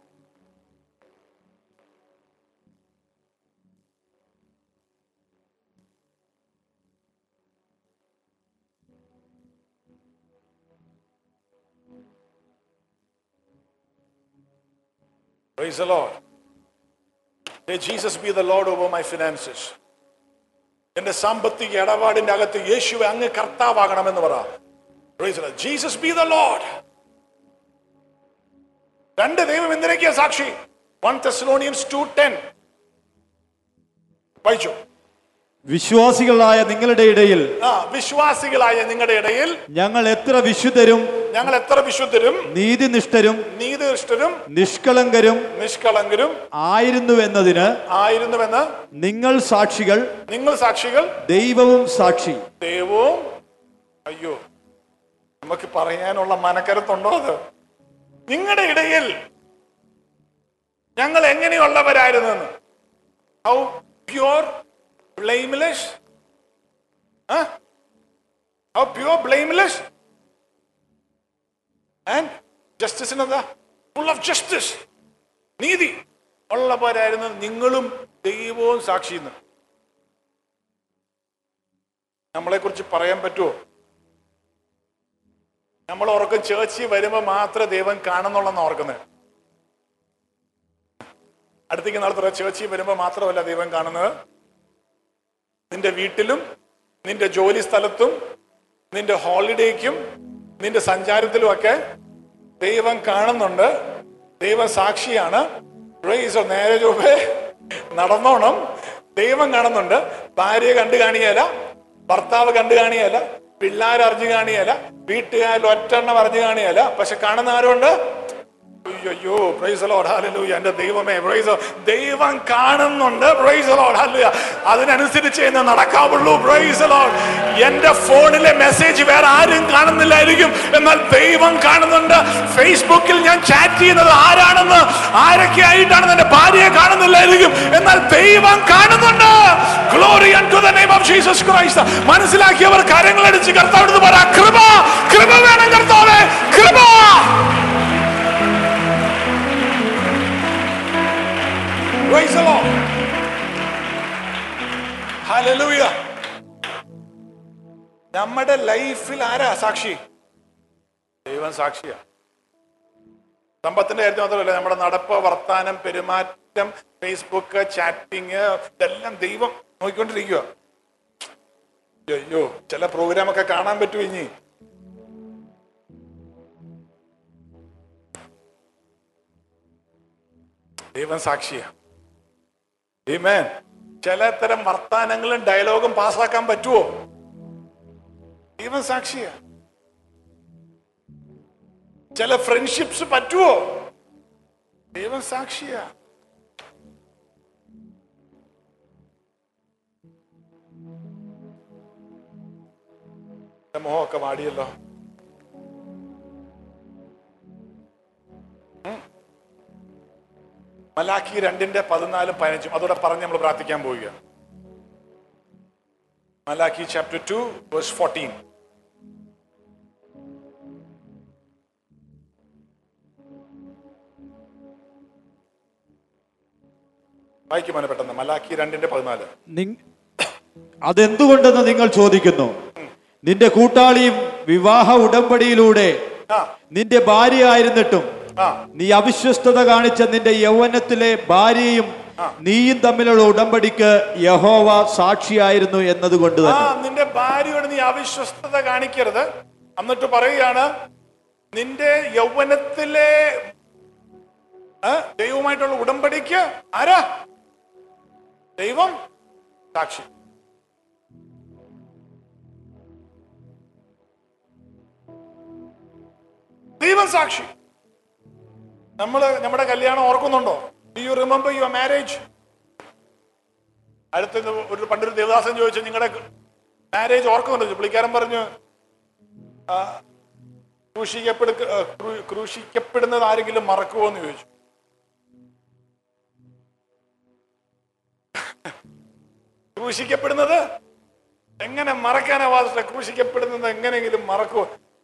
Praise the Lord. May Jesus be the Lord over my finances. എന്റെ സാമ്പത്തിക ഇടപാടിന്റെ അകത്ത് യേശുവെ അങ്ങ് കർത്താവാകണമെന്ന് പറ Praise the Lord. Jesus be the Lord. രണ്ട് ദൈവം എന്തിനൊക്കെയാ സാക്ഷി വൺ തെസ്ലോണിയൻസ് ടു ടെൻ വായിച്ചു വിശ്വാസികളായ നിങ്ങളുടെ ഇടയിൽ ആ വിശ്വാസികളായ നിങ്ങളുടെ ഇടയിൽ ഞങ്ങൾ എത്ര വിശുദ്ധരും ഞങ്ങൾ എത്ര വിശുദ്ധരും നീതിനിഷ്ഠരും നീതിനിഷ്ഠരും നിഷ്കളങ്കരും നിഷ്കളങ്കരും ആയിരുന്നു എന്നതിന് ആയിരുന്നുവെന്ന് നിങ്ങൾ സാക്ഷികൾ നിങ്ങൾ സാക്ഷികൾ ദൈവവും സാക്ഷി ദൈവവും അയ്യോ നമുക്ക് പറയാനുള്ള മനക്കരുത്തുണ്ടോ അത് നിങ്ങളുടെ ഇടയിൽ ഞങ്ങൾ എങ്ങനെയുള്ളവരായിരുന്നെന്ന് how pure blameless how pure blameless and ജസ്റ്റിസിന് എന്താ ഫുൾ ഓഫ് ജസ്റ്റിസ് നീതി ഉള്ളവരായിരുന്നു നിങ്ങളും ദൈവവും സാക്ഷിന്ന് നമ്മളെ കുറിച്ച് പറയാൻ പറ്റുമോ നമ്മൾ ഓർക്കും ചേർച്ചി വരുമ്പോ മാത്രമേ ദൈവം കാണുന്നുള്ളെന്ന് ഓർക്കുന്നത് അടുത്തേക്ക് നാളെ പറയാം ചേർച്ചി വരുമ്പോ മാത്രമല്ല ദൈവം കാണുന്നത് നിന്റെ വീട്ടിലും നിന്റെ ജോലി സ്ഥലത്തും നിന്റെ ഹോളിഡേക്കും നിന്റെ സഞ്ചാരത്തിലും ഒക്കെ ദൈവം കാണുന്നുണ്ട് ദൈവം സാക്ഷിയാണ് Praise the Lord. നേരെ ചൊവ്വേ നടന്നോണം ദൈവം കാണുന്നുണ്ട് ഭാര്യയെ കണ്ടു കാണിയല്ല ഭർത്താവ് കണ്ടു കാണിയല്ല പിള്ളേർ അറിഞ്ഞു കാണിയല്ല വീട്ടുകാരിൽ ഒറ്റെണ്ണം അറിഞ്ഞു കാണിയല്ല പക്ഷെ കാണുന്ന ആരുണ്ട് അയ്യോ പ്രൈസ് ലോഡ് ഹല്ലേലൂയ എൻ്റെ ദൈവമേ പ്രൈസ് ദൈവം കാണുന്നുണ്ട് പ്രൈസ് ലോഡ് ഹല്ലേലൂയ അതിനനുസരിച്ച് ഇന്ന് നടക്കാവുള്ളൂ പ്രൈസ് ലോഡ് എൻ്റെ ഫോണിലെ മെസ്സേജ് വേറെ ആരും കാണുന്നില്ലായിരിക്കും എന്നാൽ ദൈവം കാണുന്നുണ്ട് ഫേസ്ബുക്കിൽ ഞാൻ ചാറ്റ് ചെയ്യുന്നത് ആരാണെന്ന് ആരൊക്കെ ആയിട്ടാണെന്ന് എൻ്റെ ഭാര്യയെ കാണുന്നില്ലായിരിക്കും എന്നാൽ ദൈവം കാണുന്നുണ്ട് glory to the name of Jesus Christ മനസ്സിലാക്കിയവർ കരങ്ങളടിച്ച് കർത്താവിന് പറ കൃപ കൃപ വേണം കർത്താവേ കൃപ Praise the Lord. Hallelujah. നമ്മുടെ ലൈഫിൽ ആരാ സാക്ഷി ദൈവം സാക്ഷിയാ സമ്പത്തിന്റെ കാര്യത്തിൽ മാത്രമല്ല നമ്മുടെ നടപ്പ് വർത്താനം പെരുമാറ്റം ഫേസ്ബുക്ക് ചാറ്റിങ് ഇതെല്ലാം ദൈവം നോക്കിക്കൊണ്ടിരിക്കുക അയ്യോ ചില പ്രോഗ്രാം ഒക്കെ കാണാൻ പറ്റുമോ ഇനി ദൈവം സാക്ഷിയാ Amen. ചില തരം വർത്താനങ്ങളും ഡയലോഗും പാസ്സാക്കാൻ പറ്റുമോ ദൈവം സാക്ഷിയാ ചില ഫ്രണ്ട്ഷിപ്സ് പറ്റുമോ ദൈവം സാക്ഷിയാ എന്റെ മുഖമൊക്കെ വാടിയല്ലോ ഉം. മലാഖി രണ്ടിന്റെ പതിനാലും പതിനഞ്ചും അതോടെ പറഞ്ഞ് നമ്മൾ പ്രാർത്ഥിക്കാൻ പോവുക Malachi chapter two verse fourteen വായിക്കുമോനെ പെട്ടെന്ന് മലാഖി രണ്ടിന്റെ പതിനാല് നിങ്- അതെന്തുകൊണ്ടെന്ന് നിങ്ങൾ ചോദിക്കുന്നു നിന്റെ കൂട്ടാളിയും വിവാഹ ഉടമ്പടിയിലൂടെ ആ നിന്റെ ഭാര്യയായിരുന്നിട്ടും ആ നീ അവിശ്വസ്തത കാണിച്ച നിന്റെ യൗവനത്തിലെ ഭാര്യയും നീയും തമ്മിലുള്ള ഉടമ്പടിക്ക് യഹോവ സാക്ഷിയായിരുന്നു എന്നതുകൊണ്ട് ആ തന്നെ നിന്റെ ഭാര്യയോട് നീ അവിശ്വസ്തത കാണിക്കരുത് എന്നിട്ട് പറയുകയാണ് നിന്റെ യൗവനത്തിലെ ആ, ദൈവവുമായിട്ടുള്ള ഉടമ്പടിക്ക് ആരാ ദൈവം സാക്ഷി ദൈവം സാക്ഷി നമ്മള് നമ്മുടെ കല്യാണം ഓർക്കുന്നുണ്ടോ do you remember your marriage അടുത്ത ഒരു പണ്ടൊരു ദേവദാസൻ ചോദിച്ചു നിങ്ങളുടെ മാരേജ് ഓർക്കുന്നുണ്ടോ പുള്ളിക്കാരൻ പറഞ്ഞു ആ, ക്രൂശിക്കപ്പെടു ആ, ക്രൂ- ക്രൂശിക്കപ്പെടുന്നത് ആരെങ്കിലും മറക്കുമോ എന്ന് ചോദിച്ചു ക്രൂശിക്കപ്പെടുന്നത് എങ്ങനെ മറക്കാനാ വാദിച്ച ക്രൂശിക്കപ്പെടുന്നത് എങ്ങനെയെങ്കിലും മറക്കുമോ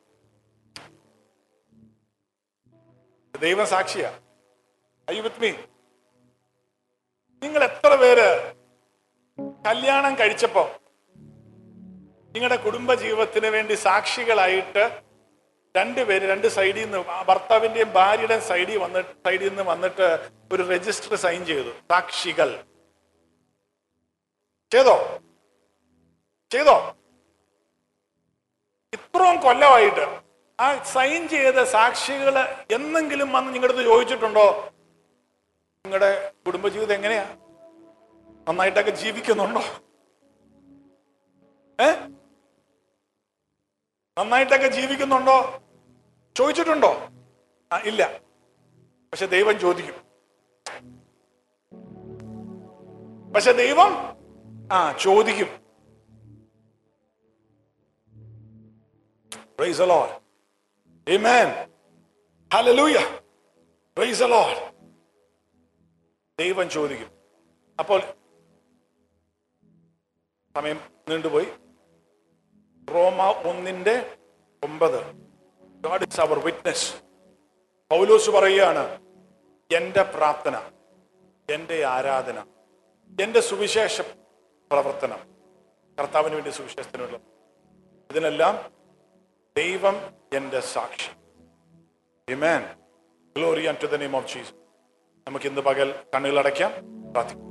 ദൈവം സാക്ഷിയാ ഐ വിത്ത് മീ നിങ്ങൾ എത്ര പേര് കല്യാണം കഴിച്ചപ്പോ നിങ്ങളുടെ കുടുംബ ജീവിതത്തിന് വേണ്ടി സാക്ഷികളായിട്ട് രണ്ടുപേര് രണ്ട് സൈഡിൽ നിന്ന് ആ ഭർത്താവിന്റെയും ഭാര്യയുടെയും സൈഡിൽ വന്നിട്ട് സൈഡിൽ നിന്ന് വന്നിട്ട് ഒരു രജിസ്റ്റർ സൈൻ ചെയ്തു സാക്ഷികൾ ചെയ്തോ ചെയ്തോ ഇത്രയും കൊല്ലമായിട്ട് ആ സൈൻ ചെയ്ത സാക്ഷികൾ എന്നെങ്കിലും വന്ന് നിങ്ങളുടെ അടുത്ത് ചോദിച്ചിട്ടുണ്ടോ നിങ്ങളുടെ കുടുംബജീവിതം എങ്ങനെയാ നന്നായിട്ടൊക്കെ ജീവിക്കുന്നുണ്ടോ ഏ നന്നായിട്ടൊക്കെ ജീവിക്കുന്നുണ്ടോ ചോദിച്ചിട്ടുണ്ടോ ആ ഇല്ല പക്ഷെ ദൈവം ചോദിക്കും പക്ഷെ ദൈവം ആ ചോദിക്കും Praise the Lord. Amen. Hallelujah. Praise the Lord. ദൈവം ചോദിക്കും അപ്പോൾ സമയം നീണ്ടുപോയി റോമ ഒന്നിന്റെ ഒമ്പത് God is our witness Paulose പറയുകയാണ് എന്റെ പ്രാർത്ഥന എന്റെ ആരാധന എന്റെ സുവിശേഷ പ്രവർത്തനം കർത്താവിന് വേണ്ടി സുവിശേഷത്തിനുള്ള ഇതിനെല്ലാം ദൈവം എന്റെ സാക്ഷി Amen. Glory unto the name of Jesus. നമുക്ക് ഇന്ന് പകൽ കണ്ണുകളടയ്ക്കാം പ്രാർത്ഥിക്കാം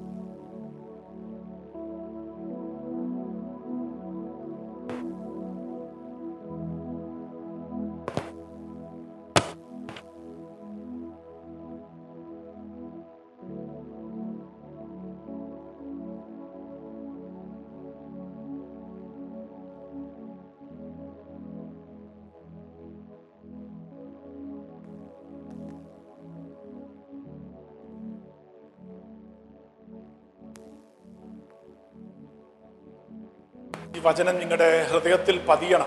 വചനം നിങ്ങളുടെ ഹൃദയത്തിൽ പതിയണം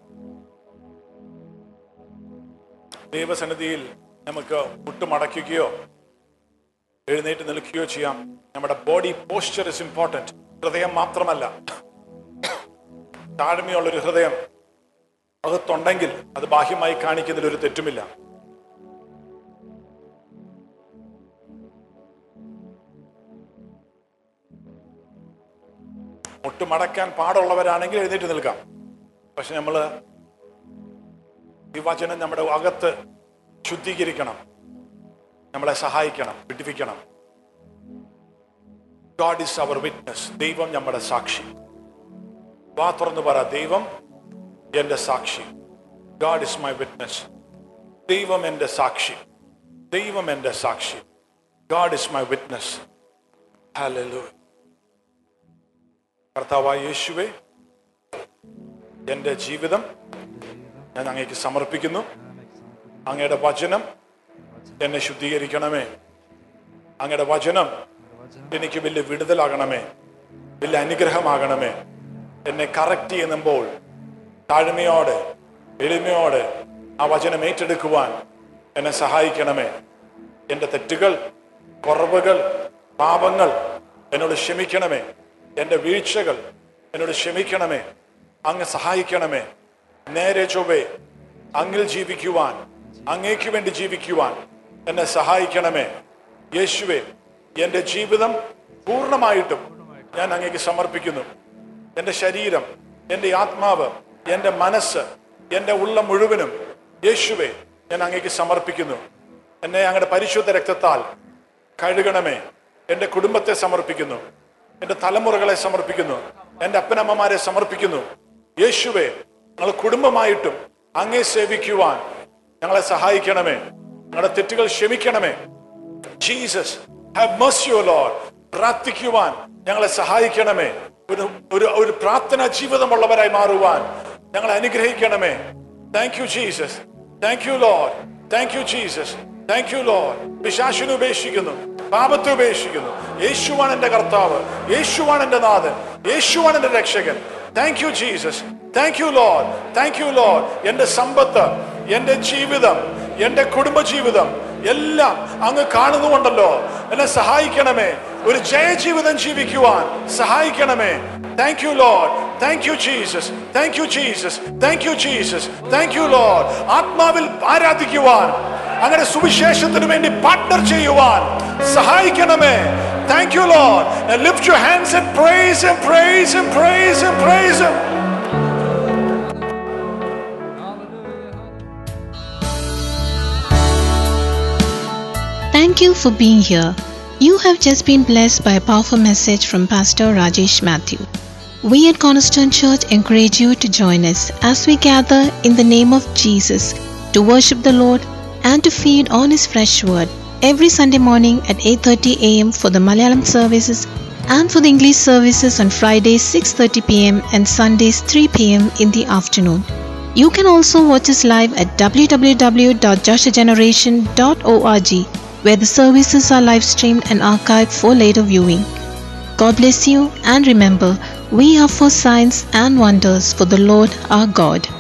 ദൈവസന്നിധിയിൽ നമുക്ക് മുട്ടുമടക്കുകയോ എഴുന്നേറ്റ് നിൽക്കുകയോ ചെയ്യാം നമ്മുടെ ബോഡി പോസ്ചർ ഇസ് ഇമ്പോർട്ടൻറ്റ് ഹൃദയം മാത്രമല്ല താഴ്മയുള്ളൊരു ഹൃദയം അകത്തുണ്ടെങ്കിൽ അത് ബാഹ്യമായി കാണിക്കുന്നതിൽ ഒരു തെറ്റുമില്ല മുട്ടുമടക്കാൻ പാടുള്ളവരാണെങ്കിൽ എഴുന്നേറ്റ് നിൽക്കാം പക്ഷെ നമ്മൾ ഈ വചനം നമ്മുടെ അകത്ത് ശുദ്ധീകരിക്കണം നമ്മളെ സഹായിക്കണം വിടിപ്പിക്കണം ഗോഡ് ഇസ് അവർ വിറ്റ്നസ് ദൈവം നമ്മുടെ സാക്ഷി വാ തുറന്നു പറ ദൈവം എന്റെ സാക്ഷി ഗോഡ് ഇസ് മൈ വിറ്റ്നസ് ദൈവം എന്റെ സാക്ഷി ദൈവം എന്റെ സാക്ഷി God is my witness hallelujah കർത്താവായ യേശുവേ എൻ്റെ ജീവിതം ഞാൻ അങ്ങേക്ക് സമർപ്പിക്കുന്നു അങ്ങയുടെ വചനം എന്നെ ശുദ്ധീകരിക്കണമേ അങ്ങയുടെ വചനം എനിക്ക് വലിയ വിടുതലാകണമേ വലിയ അനുഗ്രഹമാകണമേ എന്നെ കറക്റ്റ് ചെയ്യുമ്പോൾ താഴ്മയോടെ എളിമയോടെ ആ വചനം ഏറ്റെടുക്കുവാൻ എന്നെ സഹായിക്കണമേ എൻ്റെ തെറ്റുകൾ കുറവുകൾ പാപങ്ങൾ എന്നോട് ക്ഷമിക്കണമേ എൻ്റെ വീഴ്ചകൾ എന്നോട് ക്ഷമിക്കണമേ അങ്ങ് സഹായിക്കണമേ നേരെ ചൊവ്വേ അങ്ങിൽ ജീവിക്കുവാൻ അങ്ങേക്ക് വേണ്ടി ജീവിക്കുവാൻ എന്നെ സഹായിക്കണമേ യേശുവേ എൻ്റെ ജീവിതം പൂർണ്ണമായിട്ടും ഞാൻ അങ്ങേക്ക് സമർപ്പിക്കുന്നു എൻ്റെ ശരീരം എൻ്റെ ആത്മാവ് എൻ്റെ മനസ്സ് എൻ്റെ ഉള്ള മുഴുവനും യേശുവെ ഞാൻ അങ്ങേക്ക് സമർപ്പിക്കുന്നു എന്നെ അങ്ങയുടെ പരിശുദ്ധ രക്തത്താൽ കഴുകണമേ എൻ്റെ കുടുംബത്തെ സമർപ്പിക്കുന്നു എൻ്റെ തലമുറകളെ സമർപ്പിക്കുന്നു എൻ്റെ അപ്പനമ്മമാരെ സമർപ്പിക്കുന്നു യേശുവെ ഞങ്ങൾ കുടുംബമായിട്ടും അങ്ങേ സേവിക്കുവാൻ ഞങ്ങളെ സഹായിക്കണമേ ഞങ്ങളുടെ തെറ്റുകൾ ക്ഷമിക്കണമേ Jesus have mercy o Lord പ്രാർത്ഥിക്കുവാൻ ഞങ്ങളെ സഹായിക്കണമേ ഒരു ഒരു ഒരു പ്രാർത്ഥന ജീവിതമുള്ളവരായി മാറുവാൻ ഞങ്ങളെ അനുഗ്രഹിക്കണമേ thank you Jesus thank you Lord thank you Jesus thank you Lord പിശാശിനെ ഉപേക്ഷിക്കുന്നു പാപത്തെ ഉപേക്ഷിക്കുന്നു യേശുവാണ് എന്റെ കർത്താവ് യേശുവാണ് എന്റെ നാഥൻ യേശുവാണ് എന്റെ രക്ഷകൻ thank you Jesus thank you Lord thank you Lord എന്റെ സമ്പത്ത് എന്റെ ജീവിതം എന്റെ കുടുംബജീവിതം എല്ലാം അങ്ങ് കാണുന്നുണ്ടല്ലോ എന്നെ സഹായിക്കണമേ ഒരു ജയജീവിതം ജീവിക്കുവാൻ സഹായിക്കണമേ thank you Lord thank you Jesus thank you Jesus thank you Jesus thank you Lord ആത്മാവിൽ ആരാധിക്കുവാൻ അങ്ങനെ സുവിശേഷത്തിന് വേണ്ടി പാർട്ണർ ചെയ്യുവാൻ സഹായിക്കണമേ thank you Lord lift your hands and praise and praise and praise and praise and Thank you for being here. You have just been blessed by a powerful message from Pastor Rajesh Matthew. We at Cornerstone Church encourage you to join us as we gather in the name of Jesus to worship the Lord and to feed on his fresh word every Sunday morning at 8:30 a.m. for the Malayalam services and for the English services on Fridays 6:30 p.m. and Sundays 3 p.m. in the afternoon. You can also watch us live at www.joshageneration.org where the services are live streamed and archived for later viewing. God bless you and remember, we are for signs and wonders for the Lord our God.